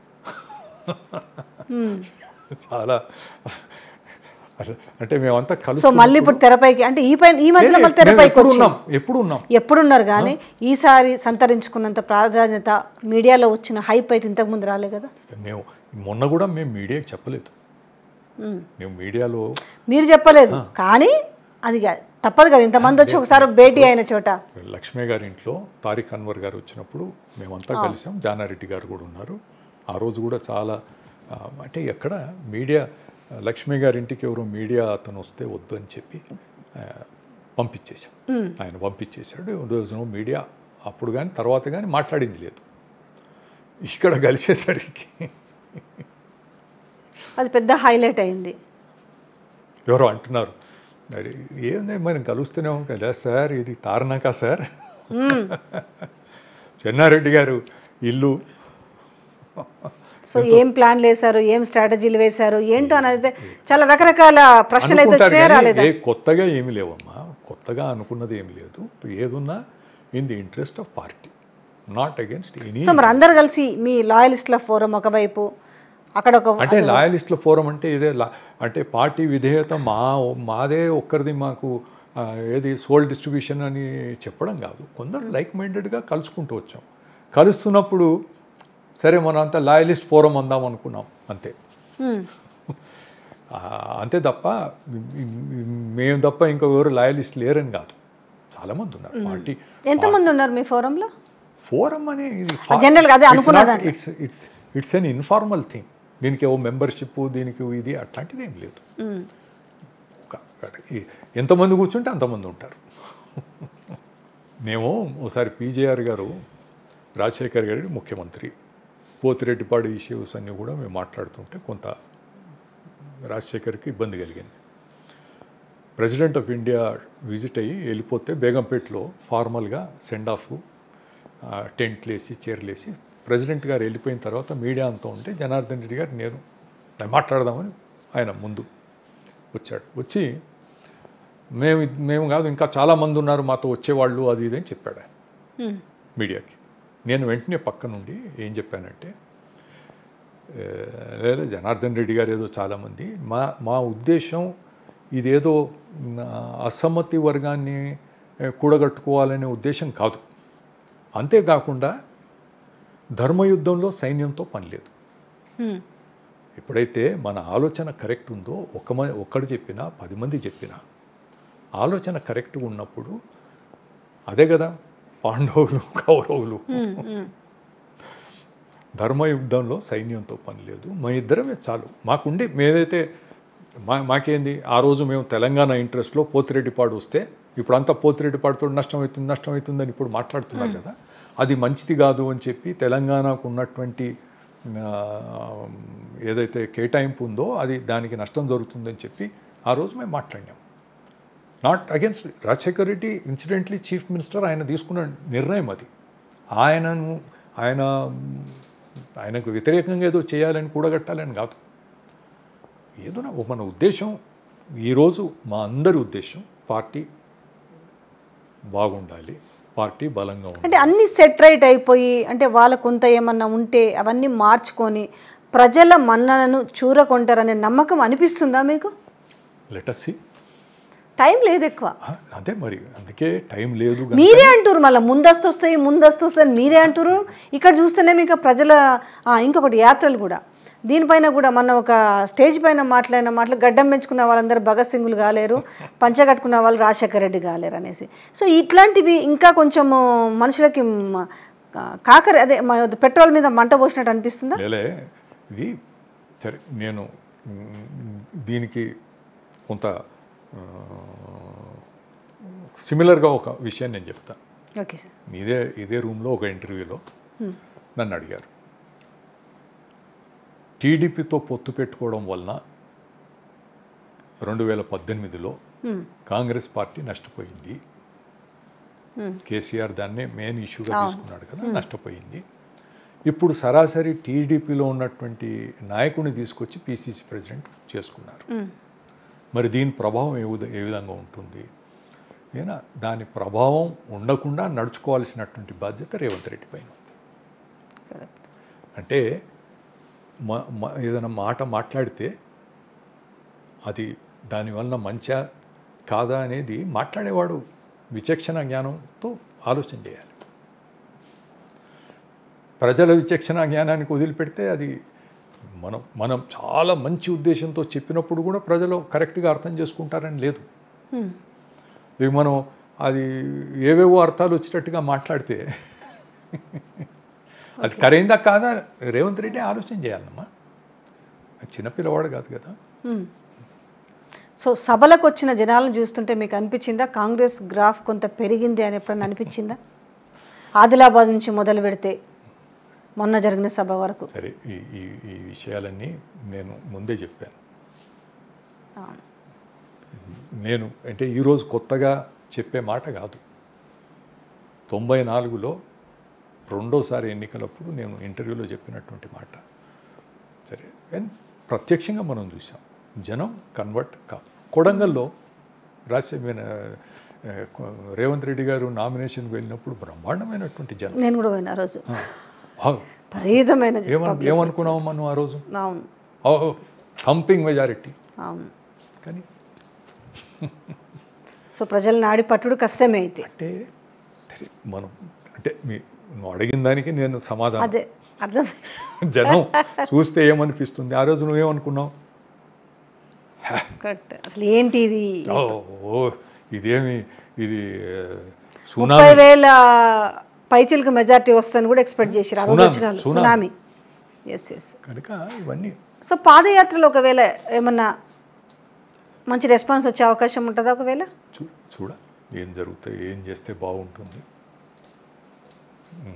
మ్మ్. చాలా అసలు అంటే మేమంతా సో కలుసు మళ్ళీ ఇప్పుడు తెరపైకి అంటే ఈ పైన ఈ మధ్యలో మళ్ళీ తెరపైకి ఎప్పుడు వచ్చి ఉన్నాం ఎప్పుడు ఉన్నాం ఎప్పుడున్నారు కానీ ఈసారి సంతరించుకున్నంత ప్రాధాన్యత మీడియాలో వచ్చిన హైప్ అయితే ఇంతకుముందు రాలే కదా మేము మొన్న కూడా మేము మీడియాకి చెప్పలేదు మ్మ్. మేము మీడియాలో మీరు చెప్పలేదు కానీ అది గా- తప్పదు కదా ఇంతమంది వచ్చి ఒకసారి భేటీ అయిన చోట లక్ష్మి గారి ఇంట్లో తారిక్ అన్వర్ గారు వచ్చినప్పుడు మేమంతా కలిసాం జానారెడ్డి గారు కూడా ఉన్నారు ఆ రోజు కూడా చాలా ఆ, అంటే ఎక్కడ మీడియా లక్ష్మి గారి ఇంటికి ఎవరో మీడియా అతను వస్తే వద్దు అని చెప్పి ఆ, పంపించేశాం ఆయన పంపించేశాడు రోజు మీడియా అప్పుడు కానీ తర్వాత కానీ మాట్లాడింది లేదు ఇక్కడ కలిసేసరికి అది పెద్ద హైలైట్ అయింది ఎవరో అంటున్నారు మరి ఏంది మనం కలుస్తూనే ఉంటాం కదా సార్ ఇది తారనాక సార్ చెన్నారెడ్డి గారు ఇల్లు సో ఏం ప్లాన్లు వేశారు ఏం స్ట్రాటజీలు వేశారు ఏంటో అనేది చాలా రకరకాల ప్రశ్నలు అయితే అనుకుంటారు వచ్చాయా కానీ రాలేదా ఏ కొత్తగా ఏమి లేవమ్మా కొత్తగా అనుకున్నది ఏమి లేదు ఏదున్నా in the interest of party not against any so మరి అందరు కలిసి మీ లాయలిస్ట్ల ఫోరం ఒకవైపు అక్కడ ఒక అంటే లాయలిస్టుల ఫోరం అంటే ఇదే లా- అంటే పార్టీ విధేయత మా మాదే ఒక్కరిది మాకు ఆ, ఏది సోల్ డిస్ట్రిబ్యూషన్ అని చెప్పడం కాదు కొందరు లైక్ మైండెడ్గా కలుసుకుంటూ వచ్చాం కలుస్తున్నప్పుడు సరే మనం అంతా లాయలిస్ట్ ఫోరం అందాం అనుకున్నాం అంతే మ్మ్. ఆ, అంతే తప్ప మేము తప్ప ఇంకో ఎవరు లాయలిస్ట్ లేరని కాదు చాలామంది ఉన్నారు పార్టీ ఎంతమంది ఉన్నారు మీ ఫోరంలో ఫోరం అనే ఇది General గా అదే అనుకున్న దాంట్లో. It's it's it's an informal thing దీనికి ఏవో మెంబర్షిప్ దీనికి ఇది అట్లాంటిది ఏం లేదు మ్మ్. ఒక- ఒక- ఈ- ఎంతమంది కూర్చుంటే అంతమంది ఉంటారు మేము ఒకసారి పీజేఆర్ గారు రాజశేఖర్ గారి ముఖ్యమంత్రి పోతిరెడ్డిపాడు ఇష్యూస్ అన్నీ కూడా మేము మాట్లాడుతుంటే కొంత రాజశేఖర్కి ఇబ్బంది కలిగింది ప్రెసిడెంట్ ఆఫ్ ఇండియా విజిట్ అయ్యి వెళ్ళిపోతే బేగంపేటలో ఫార్మల్గా సెండ్ ఆఫ్ టెంట్లు వేసి చీరలు వేసి ప్రెసిడెంట్ గారు వెళ్ళిపోయిన తర్వాత మీడియా అంతా ఉంటే జనార్దన్ రెడ్డి గారు నేను మాట్లాడదామని ఆయన ముందు వచ్చాడు వచ్చి మేము మేము కాదు ఇంకా చాలామంది ఉన్నారు మాతో వచ్చేవాళ్ళు అది ఇది అని చెప్పాడు ఆయన హ్మ్. మీడియాకి నేను వెంటనే పక్క నుండి ఏం చెప్పానంటే "ఏ, లేదు జనార్దన్ రెడ్డి గారు ఏదో చాలామంది మా మా ఉద్దేశం ఇదేదో మ్, అసమ్మతి వర్గాన్ని ఏ, కూడగట్టుకోవాలనే ఉద్దేశం కాదు అంతేకాకుండా ధర్మయుద్ధంలో సైన్యంతో పని లేదు హ్మ్. ఎప్పుడైతే మన ఆలోచన కరెక్ట్ ఉందో ఒక మ ఒక్కడు చెప్పినా పది మంది చెప్పినా ఆలోచన కరెక్ట్గా ఉన్నప్పుడు అదే కదా పాండవులు కౌరవులు హ్మ్. హ్మ్. ధర్మయుద్ధంలో సైన్యంతో పని లేదు మా ఇద్దరమే చాలు మాకుండి మేదైతే మా మాకేంది ఆ రోజు మేము తెలంగాణ ఇంట్రెస్ట్లో పోతిరెడ్డిపాడు వస్తే ఇప్పుడు అంతా పోతిరెడ్డిపాడుతో నష్టం అవుతుంది నష్టం అవుతుందని ఇప్పుడు మాట్లాడుతున్నారు కదా అది మంచిది కాదు అని చెప్పి తెలంగాణకు ఉన్నటువంటి ఆ, ఏదైతే కేటాయింపు ఉందో అది దానికి నష్టం జరుగుతుందని చెప్పి ఆ రోజు మేము మాట్లాడినాం not against Rajasekhar Reddy incidentally chief minister ఆయన తీసుకున్న నిర్ణయం అది ఆయనను ఆయన ఆయనకు వ్యతిరేకంగా ఏదో చేయాలని కూడగట్టాలని కాదు ఏదో నా- మన ఉద్దేశం ఈరోజు మా అందరి ఉద్దేశం పార్టీ బాగుండాలి పార్టీ బలంగా ఉండాలి అంటే అన్ని సెట్ రైట్ అయిపోయి అంటే వాళ్ళ కొంత ఏమన్నా ఉంటే అవన్నీ మార్చుకొని ప్రజల మన్ననను చూరకొంటారనే నమ్మకం అనిపిస్తుందా మీకు లెటసి టైం లేదు ఎక్కువ అదే మరి అందుకే టైం లేదు గనుక మీరే అంటారు మళ్ళీ ముందస్తు వస్తాయి ముందస్తు వస్తాయి అని మీరే అంటారు ఇక్కడ చూస్తేనే మీకు ప్రజల ఆ, ఇంకొకటి యాత్రలు కూడా దీనిపైన కూడా మన ఒక స్టేజ్ పైన మాట్లాడిన మాటలు గడ్డం పెంచుకున్న వాళ్ళందరూ భగత్ సింగులు కాలేరు పంచ కట్టుకున్న వాళ్ళు రాజశేఖర రెడ్డి కాలేరు అనేసి సో ఇట్లాంటివి ఇంకా కొంచెం మనుషులకి మ- కాకర అదే మ- పెట్రోల్ మీద మంట పోసినట్టు అనిపిస్తుందా లేలే ఇది సరే నేను మ్, దీనికి కొంత సిమిలర్గా ఒక విషయం నేను చెప్తా ఓకే సార్ ఇదే ఇదే రూమ్లో ఒక ఇంటర్వ్యూలో నన్ను అడిగారు టీడీపీతో పొత్తు పెట్టుకోవడం వలన రెండు వేల పద్దెనిమిదిలో కాంగ్రెస్ పార్టీ నష్టపోయింది కేసీఆర్ దాన్నే మెయిన్ ఇష్యూగా తీసుకున్నాడు కదా నష్టపోయింది ఇప్పుడు సరాసరి టీడీపీలో ఉన్నటువంటి నాయకుడిని తీసుకొచ్చి పీసీసీ ప్రెసిడెంట్ చేసుకున్నారు మరి దీని ప్రభావం ఏ విధ- ఏ విధంగా ఉంటుంది ఏనా దాని ప్రభావం ఉండకుండా నడుచుకోవాల్సినటువంటి బాధ్యత రేవంత్ రెడ్డి పైన ఉంది కరెక్ట్ అంటే మా మా ఏదైనా మాట మాట్లాడితే అది దానివల్ల మంచా కాదా అనేది మాట్లాడేవాడు విచక్షణ జ్ఞానంతో ఆలోచన చేయాలి ప్రజల విచక్షణ జ్ఞానానికి వదిలిపెడితే అది మనం మనం చాలా మంచి ఉద్దేశంతో చెప్పినప్పుడు కూడా ప్రజలు కరెక్ట్గా అర్థం చేసుకుంటారని లేదు ఇవి మనం అది ఏవేవో అర్థాలు వచ్చేటట్టుగా మాట్లాడితే అది కరైందా కాదా రేవంత్ రెడ్డి ఆలోచన చేయాలమ్మా అది చిన్నపిల్లవాడు కాదు కదా సో సభలకు వచ్చిన జనాలను చూస్తుంటే మీకు అనిపించిందా కాంగ్రెస్ గ్రాఫ్ కొంత పెరిగింది అని ఎప్పుడన్నా అనిపించిందా ఆదిలాబాద్ నుంచి మొదలు పెడితే మొన్న జరిగిన సభ వరకు సరే ఈ ఈ ఈ విషయాలన్నీ నేను ముందే చెప్పాను అవును. నేను అంటే ఈరోజు కొత్తగా చెప్పే మాట కాదు తొంభై నాలుగులో రెండోసారి ఎన్నికలప్పుడు నేను ఇంటర్వ్యూలో చెప్పినటువంటి మాట సరే అండ్ ప్రత్యక్షంగా మనం చూసాం జనం కన్వర్ట్ కాదు కొడంగల్లో రాజశేఖర రేవంత్ రెడ్డి గారు నామినేషన్కి వెళ్ళినప్పుడు బ్రహ్మాండమైనటువంటి జనం నేను కూడా పోయిన ఆ రోజు ఆ, బాగా విపరీతమైన జనం. ఏమను ఏమనుకున్నాము మనం ఆ రోజు అవును థంపింగ్ మెజారిటీ అవును కానీ సో ప్రజల నాడి పట్టుడు కష్టమే అయితే అంటే సరే, మనం అంటే మీ నువ్వు అడిగిన దానికి నేను సమాధానం అదే అర్థం జనం చూస్తే ఏమనిపిస్తుంది ఆ రోజు నువ్వేమనుకున్నావు కరెక్ట్ అసలు ఏంటి ఇది ఓ ఓ, ఇదేమి ఇది సునా ముప్పై వేల పైచిలకు మెజార్టీ వస్తుందని కూడా ఎక్స్పెక్ట్ చేశారు ఆ రోజు సునామీ, వచ్చిన వాళ్ళు. సునామీ. సునామీ ఎస్ ఎస్ కనుక ఇవన్నీ సో పాదయాత్రలో ఒకవేళ ఏమన్నా మంచి రెస్పాన్స్ వచ్చే అవకాశం ఉంటుందా ఒకవేళ చూ చూడ ఏం జరుగుతాయి ఏం చేస్తే బాగుంటుంది ఉమ్,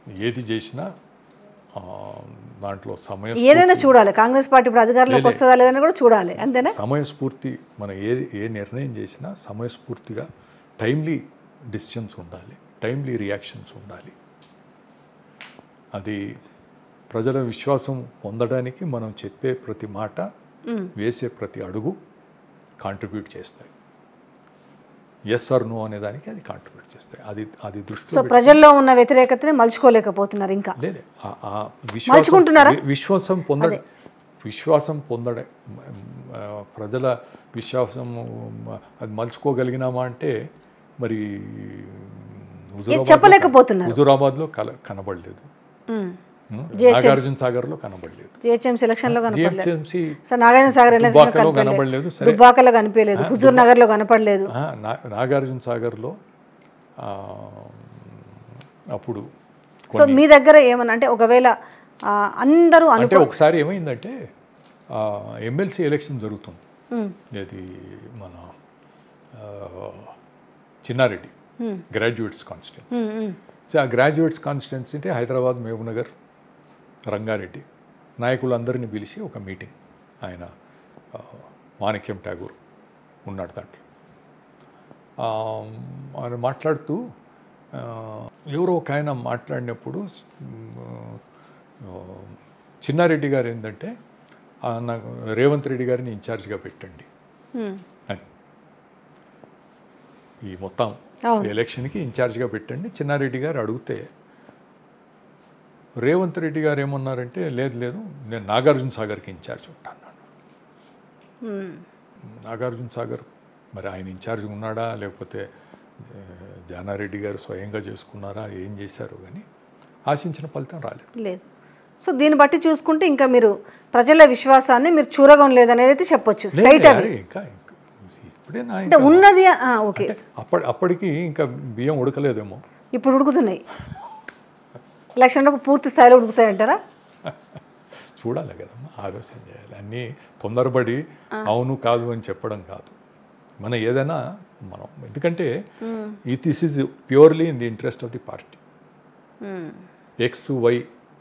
ఏది చేసినా ఆ, దాంట్లో సమయ ఏదైనా చూడాలి కాంగ్రెస్ పార్టీ ఇప్పుడు అధికారంలోకి వస్తుందా లేదని కూడా చూడాలి అంతేనా సమయస్ఫూర్తి మనం ఏది ఏ నిర్ణయం చేసినా సమయస్ఫూర్తిగా టైమ్లీ డిసిషన్స్ ఉండాలి టైమ్లీ రియాక్షన్స్ ఉండాలి అది ప్రజల విశ్వాసం పొందడానికి మనం చెప్పే ప్రతి మాట వేసే ప్రతి అడుగు కాంట్రిబ్యూట్ చేస్తాయి ఎస్ ఆర్ నో అనే దానికి అది కాంట్రిబ్యూట్ చేస్తాయి అది అది దృష్టిలో సో ప్రజల్లో ఉన్న వ్యతిరేకతని మలుచుకోలేకపోతున్నారు ఇంకా లేదే ఆ- ఆ విశ్వాసం మలుచుకుంటున్నారా? వి- విశ్వాసం పొందడం విశ్వాసం పొందడం ఆ, ప్రజల విశ్వాసం అది మలుచుకోగలిగినామా అంటే మరి హుజూరాబాద్లో చెప్పలేకపోతున్నారు. హుజూరాబాద్లో కల కనబడలేదు ఉమ్. ఉం? నాగార్జున సాగర్లో కనబడలేదు జిహెచ్ఎంసీ ఎలక్షన్లో కనపడలేదు జిహెచ్ఎంసీ సార్ నాగార్జున సాగర్ ఎలక్షన్లో దుబ్బాకలో కనపడలేదు కనబడలేదు సరే దుబ్బాకలో కనిపించలేదు హుజూర్ నగర్లో కనపడలేదు నాగార్జున సాగర్లో ఆ, అప్పుడు సో మీ దగ్గర ఏమన్నా అంటే ఒకవేళ ఆ, అందరూ అను అంటే ఒకసారి ఏమైందంటే ఎమ్మెల్సీ ఎలక్షన్ జరుగుతుంది ఉమ్. ఇది మన uh, Chinna Reddy graduates constituency um, um. So uh graduates constituency అంటే హైదరాబాద్ మహబూబ్నగర్ రంగారెడ్డి నాయకులందరినీ పిలిచి ఒక మీటింగ్ ఆయన ఆ, మాణిక్యం ఠాగూర్ ఉన్నాడు దాంట్లో ఆ, ఆయన మాట్లాడుతూ ఆ, ఎవరో ఒక ఆయన మాట్లాడినప్పుడు ఆ, చిన్నారెడ్డి గారు ఏంటంటే ఆ, నాకు రేవంత్ రెడ్డి గారిని ఇన్ఛార్జ్గా పెట్టండి ఉమ్. అని ఈ మొత్తం అవును. ఎలక్షన్కి ఇన్ఛార్జ్గా పెట్టండి చిన్నారెడ్డి గారు అడిగితే రేవంత్ రెడ్డి గారు ఏమన్నారంటే లేదు లేదు నేను నాగార్జున సాగర్కి ఇన్ఛార్జ్ ఉంటాను ఉమ్. నాగార్జున సాగర్ మరి ఆయన ఇన్ఛార్జ్ ఉన్నాడా లేకపోతే ఆ, జానారెడ్డి గారు స్వయంగా చేసుకున్నారా ఏం చేశారు కానీ ఆశించిన ఫలితం రాలేదు లేదు సో దీన్ని బట్టి చూసుకుంటే ఇంకా మీరు ప్రజల విశ్వాసాన్ని మీరు చూరగం లేదనేది అయితే చెప్పొచ్చు స్ట్రైట్ లేదు, అది అరే, ఇంకా ఇంకా ఇప్పుడే నా అంటే ఉన్నది ఆ, ఓకే అప్పటి అప్పటికి ఇంకా బియ్యం ఉడకలేదేమో ఇప్పుడు ఉడుకుతున్నాయి ఎలక్షన్లకు పూర్తి స్థాయిలో ఉడుకుతాయంటారా చూడాలి కదమ్మా ఆలోచన చేయాలి అన్నీ తొందరపడి అవును కాదు అని చెప్పడం కాదు మనం ఏదైనా మనం ఎందుకంటే ఈ this is purely in the interest of the party um. X Y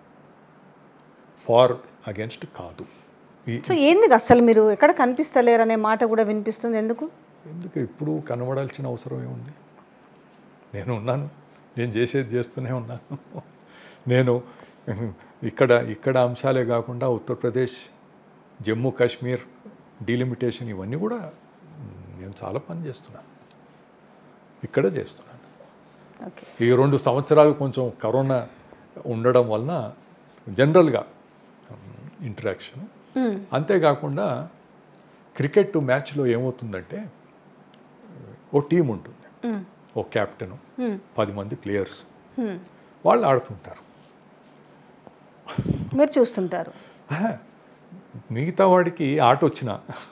for against కాదు ఈ సో ఎందుకు అసలు మీరు ఎక్కడ కనిపిస్తలేరు అనే మాట కూడా వినిపిస్తుంది ఎందుకు ఎందుకు ఇప్పుడు కనబడాల్సిన అవసరం ఏముంది నేను ఉన్నాను నేను చేసేది చేస్తూనే ఉన్నాను నేను ఇక్కడ ఇక్కడ అంశాలే కాకుండా ఉత్తరప్రదేశ్ జమ్మూ కాశ్మీర్ డీలిమిటేషన్ ఇవన్నీ కూడా నేను చాలా పని చేస్తున్నాను ఇక్కడే చేస్తున్నాను ఓకే ఈ రెండు సంవత్సరాలు కొంచెం కరోనా ఉండడం వలన జనరల్గా ఇంటరాక్షన్ అంతేకాకుండా క్రికెట్ మ్యాచ్లో ఏమవుతుందంటే ఓ టీం ఉంటుంది ఓ కెప్టెన్ పది మంది ప్లేయర్స్ వాళ్ళు ఆడుతుంటారు మీరు చూస్తుంటారు ఆహా, మిగతా వాడికి ఆట వచ్చిన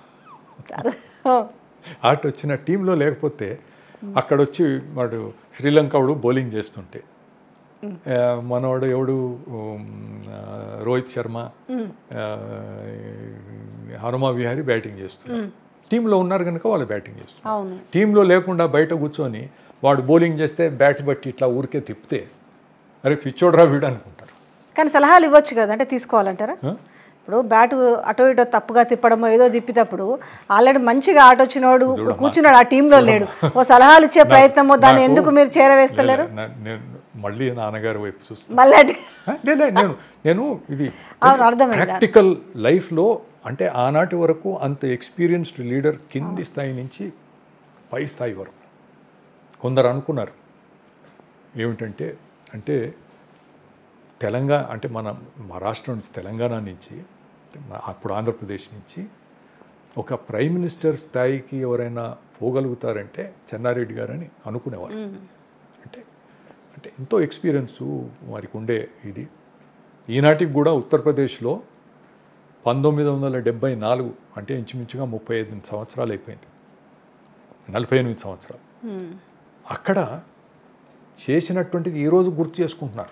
ఆట వచ్చిన టీంలో లేకపోతే అక్కడ వచ్చి వాడు శ్రీలంక వాడు బౌలింగ్ చేస్తుంటే ఆ, మనవాడు ఎవడు ఉమ్, ఆ, రోహిత్ శర్మ ఆ, హనుమా విహారీ బ్యాటింగ్ చేస్తున్నారు టీంలో ఉన్నారు కనుక వాళ్ళు బ్యాటింగ్ చేస్తున్నారు అవును టీంలో లేకుండా బయట కూర్చొని వాడు బౌలింగ్ చేస్తే బ్యాట్ బట్టి ఇట్లా ఊరికే తిప్పితే అరే పిచ్చోడ్రా వీడు అనుకుంటారు కానీ సలహాలు ఇవ్వచ్చు కదా అంటే తీసుకోవాలంటారా ఆ? ఇప్పుడు బ్యాట్ అటో ఇటో తప్పుగా తిప్పడమో ఏదో తిప్పినప్పుడు ఆల్రెడీ మంచిగా ఆట వచ్చినోడు కూర్చున్నాడు ఆ టీంలో లేడు ఓ సలహాలు ఇచ్చే ప్రయత్నమో దాన్ని నాకు- ఎందుకు మీరు చేరవేస్తలేరు లే- లే, నేను మళ్ళీ నాన్నగారి వైపు చూస్తాను మళ్ళీ అటు- ఆ, లే, లే, నేను నేను ఇది అవును అర్థమైంది ప్రాక్టికల్ లైఫ్లో అంటే ఆనాటి వరకు అంత ఎక్స్పీరియన్స్డ్ లీడర్ కింది స్థాయి నుంచి పై స్థాయి వరకు కొందరు అనుకున్నారు ఏమిటంటే అంటే తెలంగాణ అంటే మన మా రాష్ట్రం నుంచి తెలంగాణ నుంచి మా- అప్పుడు ఆంధ్రప్రదేశ్ నుంచి ఒక ప్రైమ్ మినిస్టర్ స్థాయికి ఎవరైనా పోగలుగుతారంటే చెన్నారెడ్డి గారని అనుకునేవారు అంటే అంటే ఎంతో ఎక్స్పీరియన్సు వారికి ఉండే ఇది ఈనాటికి కూడా ఉత్తరప్రదేశ్లో పంతొమ్మిది వందల డెబ్బై నాలుగు అంటే ఇంచుమించుగా ముప్పై ఐదు సంవత్సరాలు అయిపోయింది నలభై ఎనిమిది సంవత్సరాలు ఉమ్. అక్కడ చేసినటువంటిది ఈరోజు గుర్తు చేసుకుంటున్నారు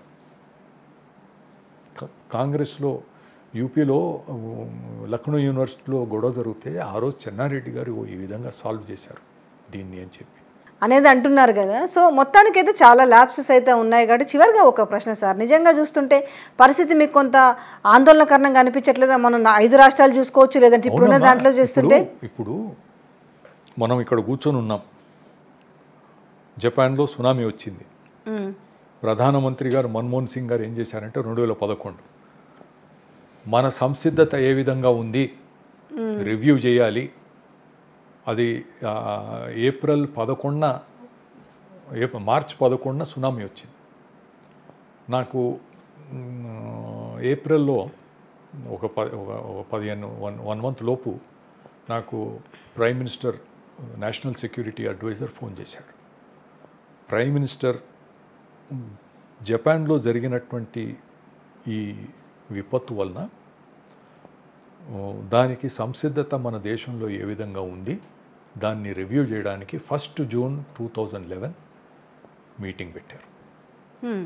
కా- కాంగ్రెస్లో యూపీలో ఉమ్, లక్నో యూనివర్సిటీలో గొడవ జరిగితే ఆ రోజు చెన్నారెడ్డి గారు "ఓ, ఈ విధంగా సాల్వ్ చేశారు దీన్ని అని చెప్పి అనేది అంటున్నారు కదా సో మొత్తానికైతే చాలా ల్యాబ్సెస్ అయితే ఉన్నాయి కాబట్టి చివరిగా ఒక ప్రశ్న సార్ నిజంగా చూస్తుంటే పరిస్థితి మీకు కొంత ఆందోళనకరంగా అనిపించట్లేదా మనం నా- ఐదు రాష్ట్రాలు చూసుకోవచ్చు లేదంటే ఇప్పుడున్న అవునమ్మా. దాంట్లో చూస్తుంటే ఇప్పుడు- ఇప్పుడు మనం ఇక్కడ కూర్చొని ఉన్నాం జపాన్లో సునామీ వచ్చింది ఉమ్, ప్రధానమంత్రి గారు మన్మోహన్ సింగ్ గారు ఏం చేశారంటే రెండు వేల పదకొండు మన సంసిద్ధత ఏ విధంగా ఉంది రివ్యూ చేయాలి అది ఆ, ఏప్రిల్ పదకొండున ఏప్ మార్చ్ పదకొండున సునామీ వచ్చింది నాకు మ్, ఏప్రిల్లో ఒక ప ఒక ఒక పదిహేను వన్ వన్ మంత్ లోపు నాకు prime minister national security advisor phone చేశాడు ప్రైమ్ మినిస్టర్ మ్, జపాన్లో జరిగినటువంటి ఈ విపత్తు వలన ఓ, దానికి సంసిద్ధత మన దేశంలో ఏ విధంగా ఉంది దాన్ని రివ్యూ చేయడానికి first June two thousand eleven meeting పెట్టారు ఉమ్,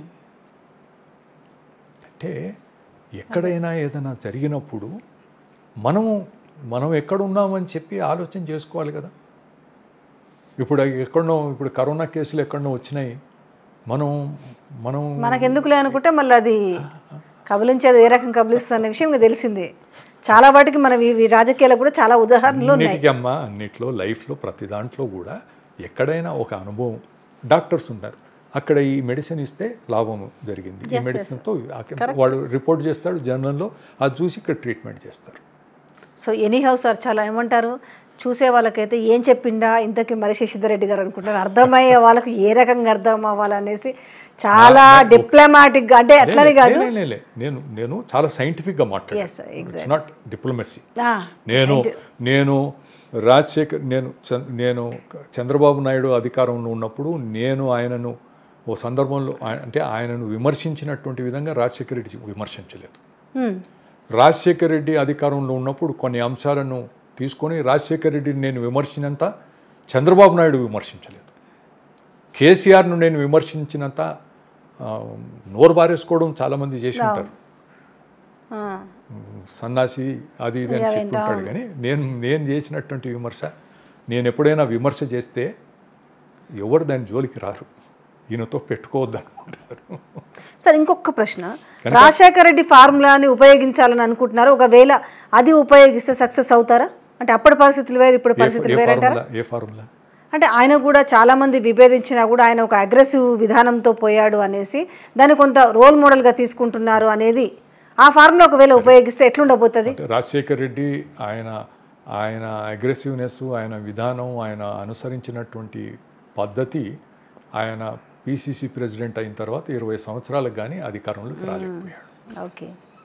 అంటే ఎక్కడైనా ఏదైనా జరిగినప్పుడు మనము మనం ఎక్కడున్నామని చెప్పి ఆలోచన చేసుకోవాలి కదా ఇప్పుడు ఎక్కడనో ఇప్పుడు కరోనా కేసులు ఎక్కడనో వచ్చినాయి మనం మనం మనకెందుకులే అనుకుంటే మళ్ళీ అది కబలించేది ఏ రకం కబలిస్తుంది అనే విషయం మీకు తెలిసిందే చాలా వాటికి మన ఈ రాజకీయాలు కూడా చాలా ఉదాహరణలు ఉన్నాయి అన్నిటికీ అమ్మ అన్నిట్లో లైఫ్లో ప్రతి దాంట్లో కూడా ఎక్కడైనా ఒక అనుభవం డాక్టర్స్ ఉన్నారు అక్కడ ఈ మెడిసిన్ ఇస్తే లాభం జరిగింది ఈ మెడిసిన్తో వాడు రిపోర్ట్ చేస్తాడు జర్నల్లో అది చూసి ఇక్కడ ట్రీట్మెంట్ చేస్తారు సో ఎనీ హౌస్ సార్ చాలా ఏమంటారు చూసే వాళ్ళకైతే ఏం చెప్పిండా ఇంతకీ మరి శశిధర్ రెడ్డి గారు అనుకుంటారు అర్థమయ్యే వాళ్ళకు ఏ రకంగా అర్థం అవ్వాలనేసి చాలా డిప్లొమాటిక్గా అంటే అట్లని కాదు లే, లే, లే. నేను నేను చాలా సైంటిఫిక్గా మాట్లాడాను Yes, sir, it's not diplomacy ఆ, నేను నేను రాజశేఖర్ నేను చ- నేను చంద్రబాబు నాయుడు అధికారంలో ఉన్నప్పుడు నేను ఆయనను ఓ సందర్భంలో ఆయ- అంటే ఆయనను విమర్శించినటువంటి విధంగా రాజశేఖర రెడ్డి విమర్శించలేదు హ్మ్, రాజశేఖర రెడ్డి అధికారంలో ఉన్నప్పుడు కొన్ని అంశాలను తీసుకొని రాజశేఖర రెడ్డిని నేను విమర్శించినంత చంద్రబాబు నాయుడు విమర్శించలేదు కేసీఆర్ను నేను విమర్శించినంత ఆ, నోరు బారేసుకోవడం చాలామంది చేసి ఉంటారు ఆ, సన్నాసి అది ఇది అని చెప్పి ఉంటాడు కానీ నేను నేను చేసినటువంటి విమర్శ నేను ఎప్పుడైనా విమర్శ చేస్తే ఎవరు దాని జోలికి రారు ఈయనతో పెట్టుకోవద్దు అనుకుంటారు సార్ ఇంకొక ప్రశ్న రాజశేఖర రెడ్డి ఫార్ములాని ఉపయోగించాలని అనుకుంటున్నారు ఒకవేళ అది ఉపయోగిస్తే సక్సెస్ అవుతారా అంటే అప్పటి పరిస్థితులు వేరు ఇప్పుడు ఏ పరిస్థితులు ఏ వేరే అంటారా ఫార్ములా ఏ ఫార్ములా అంటే ఆయన కూడా చాలా మంది విభేదించినా కూడా ఆయన ఒక అగ్రెసివ్ విధానంతో పోయాడు అనేసి దాన్ని కొంత రోల్ మోడల్గా తీసుకుంటున్నారు అనేది ఆ ఫార్ములా ఒకవేళ ఉపయోగిస్తే ఎట్లుండబోతుంది అంటే రాజశేఖర్ రెడ్డి ఆయన ఆయన అగ్రెసివ్నెస్ ఆయన విధానం ఆయన అనుసరించినటువంటి పద్ధతి ఆయన పిసిసి ప్రెసిడెంట్ అయిన తర్వాత ఇరవై సంవత్సరాలకు కానీ అధికారంలోకి రాలేకపోయాడు ఓకే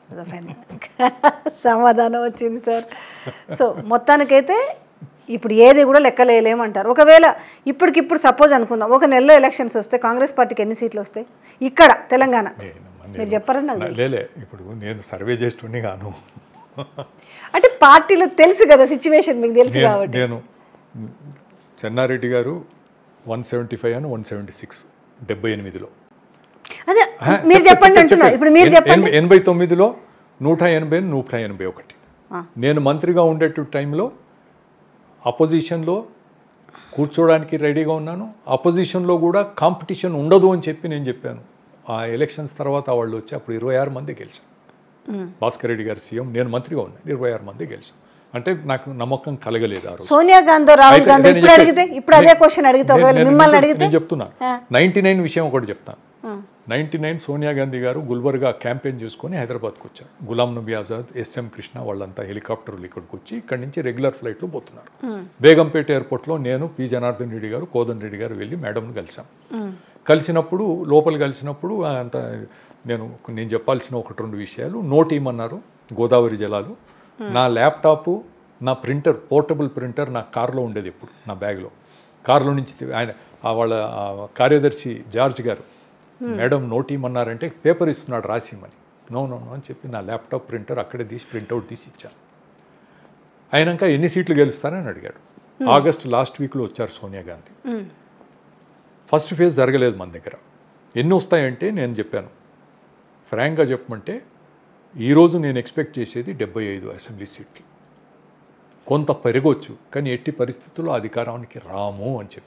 సమాధానం వచ్చింది సార్ సో మొత్తానికైతే ఇప్పుడు ఏది కూడా లెక్కలేయలేమంటారు ఒకవేళ ఇప్పటికిప్పుడు సపోజ్ అనుకుందాం ఒక నెలలో ఎలక్షన్స్ వస్తే కాంగ్రెస్ పార్టీకి ఎన్ని సీట్లు వస్తాయి ఇక్కడ తెలంగాణ నేనమ్మా, మీరు నేను- చెప్పారని నాకు నా- లేలే ఇప్పుడు నేను సర్వే చేస్తుండే గాను అంటే పార్టీలో తెలుసు కదా సిచ్యువేషన్ మీకు తెలుసు నేను కాబట్టి నేను Chenna Reddy garu one seventy five అని వన్ సెవెంటీ సిక్స్ డెబ్బై ఎనిమిదిలో అదే ఆ, మీరు చెప్ప- చెప్పండి చెప్ప- అంటున్నా చెప్ప. ఇప్పుడు మీరు ఎన్- చెప్పండి ఎనభై- ఎనభై తొమ్మిదిలో నూట ఎనభై నూట ఎనభై ఒకటి ఆ. నేను మంత్రిగా ఉండేటు టైంలో అపోజిషన్లో కూర్చోవడానికి రెడీగా ఉన్నాను అపోజిషన్లో కూడా కాంపిటీషన్ ఉండదు అని చెప్పి నేను చెప్పాను ఆ ఎలక్షన్స్ తర్వాత వాళ్ళు వచ్చి అప్పుడు ఇరవై ఆరు మంది గెలిచాం భాస్కర్ రెడ్డి గారు సీఎం నేను మంత్రిగా ఉన్నాను ఇరవై ఆరు మంది గెలిచాం అంటే నాకు నమ్మకం కలగలేదు ఆ రోజు సోనియా గాంధీ రాహుల్ అయితే గాంధీ నేను ఇప్పుడు చెప్పేది- అడిగితే ఇప్పుడు అదే క్వశ్చన్ అడిగితే నేను- ఒకవేళ నేను- మిమ్మల్ని నేను అడిగితే నేను చెప్తున్నా నైన్టీ నైన్ విషయం ఒకటి చెప్తాను నైన్టీ నైన్ సోనియా గాంధీ గారు గుల్బర్గా క్యాంపెయిన్ చేసుకొని హైదరాబాద్కి వచ్చారు గులాం నబీ ఆజాద్ ఎస్ఎం కృష్ణ వాళ్ళంతా హెలికాప్టర్లు ఇక్కడికి వచ్చి ఇక్కడి నుంచి రెగ్యులర్ ఫ్లైట్లు పోతున్నారు బేగంపేట ఎయిర్పోర్ట్లో నేను పి జనార్దన్ రెడ్డి గారు కోదన్ రెడ్డి గారు వెళ్ళి మేడంను కలిసాం కలిసినప్పుడు లోపల కలిసినప్పుడు అంత నేను నేను చెప్పాల్సిన ఒకటి రెండు విషయాలు నోట్ ఇమ్మన్నారు గోదావరి జలాలు నా ల్యాప్టాప్ నా ప్రింటర్ పోర్టబుల్ ప్రింటర్ నా కార్లో ఉండేది ఎప్పుడు నా బ్యాగ్లో కార్లో నుంచి తీ- ఆయన ఆ వాళ్ళ ఆ కార్యదర్శి జార్జ్ గారు మేడం నోట్ ఇమ్మన్నారంటే పేపర్ ఇస్తున్నాడు రాసిమని నో నో నో అని చెప్పి నా ల్యాప్టాప్ ప్రింటర్ అక్కడే తీసి ప్రింట్అవుట్ తీసి ఇచ్చాను అయినాక ఎన్ని సీట్లు గెలుస్తారని అడిగాడు ఆగస్ట్ లాస్ట్ వీక్లో వచ్చారు సోనియా గాంధీ ఫస్ట్ ఫేజ్ జరగలేదు మన దగ్గర ఎన్ని వస్తాయంటే నేను చెప్పాను ఫ్రాంక్గా చెప్పమంటే ఈరోజు నేను ఎక్స్పెక్ట్ చేసేది డెబ్బై ఐదు అసెంబ్లీ సీట్లు కొంత పెరగవచ్చు కానీ ఎట్టి పరిస్థితుల్లో అధికారానికి రాము అని చెప్పాను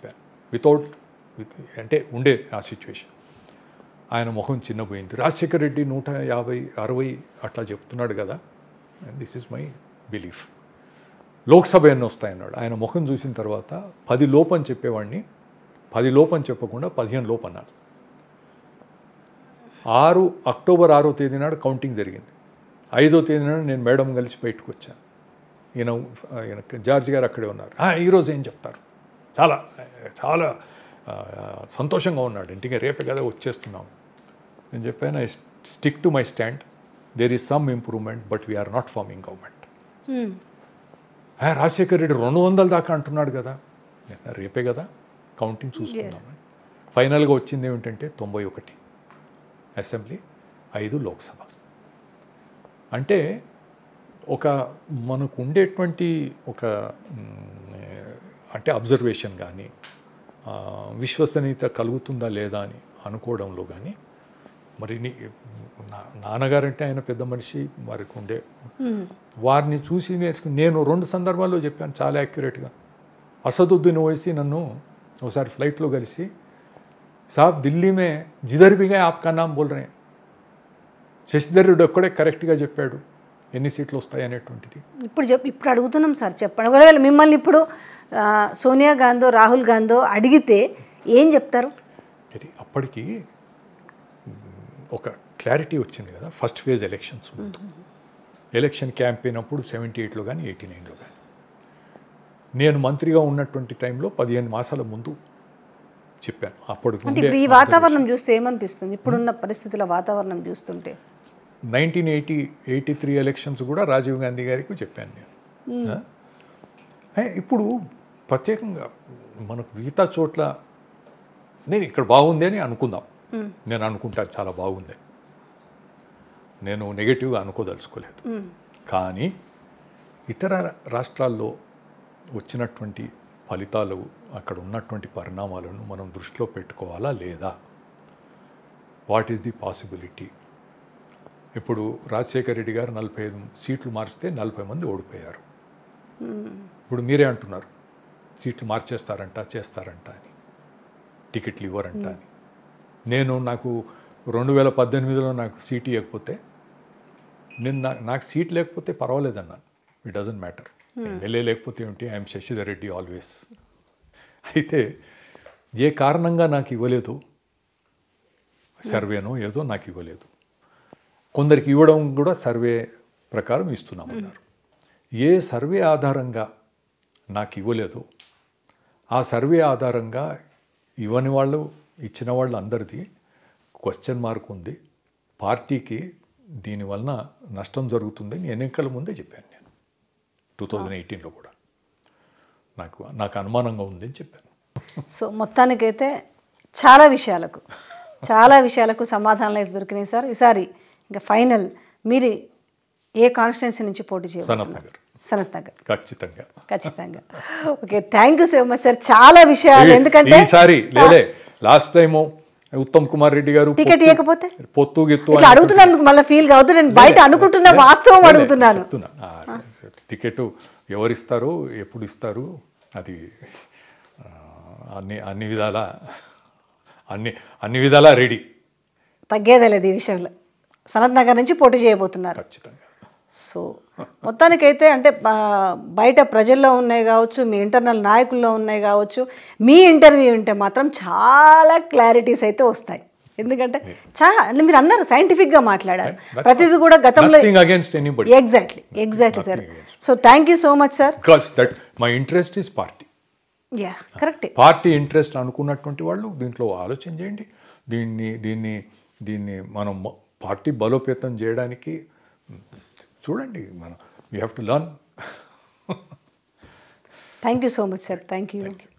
వితౌట్ విత్ అంటే ఉండే ఆ సిచ్యువేషన్ ఆయన ముఖం చిన్నపోయింది రాజశేఖర్ రెడ్డి నూట యాభై అరవై అట్లా చెప్తున్నాడు కదా this is my belief Lok Sabha ఎన్ని వస్తాయన్నాడు ఆయన ముఖం చూసిన తర్వాత పది లోపని చెప్పేవాడిని పది లోపని చెప్పకుండా పదిహేను లోపు అన్నాడు ఆరు అక్టోబర్ ఆరో తేదీ నాడు కౌంటింగ్ జరిగింది ఐదో తేదీ నాడు నేను మేడం కలిసి బయటకు వచ్చాను ఈయన ఈయన జార్జ్ గారు అక్కడే ఉన్నారు "ఆ, ఈరోజు ఏం చెప్తారు చాలా చాలా ఆ, సంతోషంగా ఉన్నాడు ఇంటికి రేపే కదా వచ్చేస్తున్నాం నేను చెప్పాను I stick to my stand there is some improvement but we're not forming government మ్మ్. రాజశేఖర్ రెడ్డి రెండు వందల దాకా అంటున్నాడు కదా నేను రేపే కదా కౌంటింగ్ చూసుకుందామని ఫైనల్గా వచ్చింది ఏమిటంటే తొంభై ఒకటి అసెంబ్లీ ఐదు లోక్సభ అంటే ఒక మనకు ఉండేటువంటి ఒక మ్, అంటే అబ్జర్వేషన్ కానీ ఆ, విశ్వసనీయత కలుగుతుందా లేదా అని అనుకోవడంలో కానీ మరి నీ- నా- నాన్నగారంటే ఆయన పెద్ద మనిషి వారికి ఉండే మ్మ్. వారిని చూసి నేర్చుకుని నేను రెండు సందర్భాల్లో చెప్పాను చాలా యాక్యురేట్గా అసదుద్దీన్ ఓవైసీ నన్ను ఒకసారి ఫ్లైట్లో కలిసి సాబ్ ఢిల్లీ మే జిదర్ బిగా ఆప్కా నామ్ బోల్ రే శశిధర్ రెడ్డి ఒక్కడే కరెక్ట్గా చెప్పాడు ఎన్ని సీట్లు వస్తాయి అనేటువంటిది ఇప్పుడు చెప్ ఇప్పుడు అడుగుతున్నాం సార్ చెప్పండి ఒకవేళ మిమ్మల్ని ఇప్పుడు ఆ, సోనియా గాంధీ రాహుల్ గాంధీ అడిగితే ఏం చెప్తారు ఇది అప్పటికి మ్, ఒక క్లారిటీ వచ్చింది కదా ఫస్ట్ ఫేజ్ ఎలక్షన్స్ ముందు ఎలక్షన్ క్యాంపెయిన్ అప్పుడు సెవెంటీ ఎయిట్లో కానీ ఎయిటీ నైన్లో కానీ నేను మంత్రిగా ఉన్నటువంటి టైంలో పదిహేను మాసాల ముందు చెప్పాను అప్పుడు అంటే ఇప్పుడు ఈ వాతావరణం చూస్తే ఏమనిపిస్తుంది ఇప్పుడున్న పరిస్థితుల వాతావరణం చూస్తుంటే nineteen eighty eighty three elections కూడా రాజీవ్ గాంధీ గారికి చెప్పాను నేను ఆ? ఏ, ఇప్పుడు ప్రత్యేకంగా మనకు మిగతా చోట్ల నేను ఇక్కడ బాగుంది అని అనుకుందాం నేను అనుకుంటాను చాలా బాగుంది నేను నెగటివ్గా అనుకోదలుచుకోలేదు మ్మ్. కానీ ఇతర రాష్ట్రాల్లో వచ్చినటువంటి ఫలితాలు అక్కడ ఉన్నటువంటి పరిణామాలను మనం దృష్టిలో పెట్టుకోవాలా లేదా వాట్ ఈస్ ది పాసిబిలిటీ ఇప్పుడు రాజశేఖర రెడ్డి గారు నలభై ఐదు సీట్లు మార్చితే నలభై మంది ఓడిపోయారు ఇప్పుడు మీరే అంటున్నారు సీట్లు మార్చేస్తారంట చేస్తారంట అని టికెట్లు ఇవ్వరంట అని నేను నాకు రెండు వేల పద్దెనిమిదిలో నాకు సీట్ ఇవ్వకపోతే నేను నా- నాకు సీట్ లేకపోతే పర్వాలేదన్నాను ఇట్ డజంట్ మ్యాటర్ ఎమ్మెల్యే లేకపోతే ఏమిటి ఐఎమ్ శశిధర్ రెడ్డి ఆల్వేస్ అయితే ఏ కారణంగా నాకు ఇవ్వలేదు సర్వేనో ఏదో నాకు ఇవ్వలేదు కొందరికి ఇవ్వడం కూడా సర్వే ప్రకారం ఇస్తున్నామన్నారు ఏ సర్వే ఆధారంగా నాకు ఇవ్వలేదు ఆ సర్వే ఆధారంగా ఇవ్వని వాళ్ళు ఇచ్చిన వాళ్ళు అందరిది క్వశ్చన్ మార్క్ ఉంది పార్టీకి దీనివలన నష్టం జరుగుతుందని ఎన్నికల ముందే చెప్పాను నేను టూ థౌజండ్ ఎయిటీన్లో కూడా నాకు నాకు అనుమానంగా ఉందని చెప్పాను సో మొత్తానికైతే చాలా విషయాలకు చాలా విషయాలకు సమాధానాలు అయితే దొరికినాయి సార్ ఈసారి ఇంకా ఫైనల్ మీరు ఏ కాన్స్టిట్యున్సీ నుంచి పోటీ సనత్ చేయాలి నగర్ సనత్ నగర్ ఖచ్చితంగా ఖచ్చితంగా okay thank you so much sir చాలా విషయాలు ఎందుకంటే ఈసారి లేలే last time Uttam Kumar Reddy garu ticket పొత్తు- ఇవ్వకపోతే పొత్తు గిత్తు ఇట్లా అడుగుతున్నందుకు మళ్ళీ ఫీల్ కావద్దు నేను బయట అనుకుంటున్న వాస్తవం అడుగుతున్నాను చెప్తున్నా ఆ, టికెట్ ఎవరిస్తారు ఎప్పుడు ఇస్తారు అది ఆ, అన్ని అన్ని విధాల అన్ని అన్ని విధాలా రెడీ తగ్గేదే లేదు ఈ విషయంలో సనత్ నగర్ నుంచి పోటీ చేయబోతున్నారు ఖచ్చితంగా సో మొత్తానికైతే అంటే ఆ, బయట ప్రజల్లో ఉన్నాయి కావచ్చు మీ ఇంటర్నల్ నాయకుల్లో ఉన్నాయి కావచ్చు మీ ఇంటర్వ్యూ ఉంటే మాత్రం చాలా క్లారిటీస్ అయితే వస్తాయి ఎందుకంటే చాలా అంటే మీరు అన్నారు సైంటిఫిక్గా మాట్లాడారు ప్రతిదీ కూడా గతంలో nothing against anybody exactly exactly sir Nothing against. So thank you so much sir because that my interest is party yeah కరెక్టే పార్టీ ఇంట్రెస్ట్ అనుకున్నటువంటి వాళ్ళు దీంట్లో ఆలోచన చేయండి దీన్ని దీన్ని దీన్ని మనం మ- పార్టీ బలోపేతం చేయడానికి చూడండి మనం we have to learn thank you so much sir thank you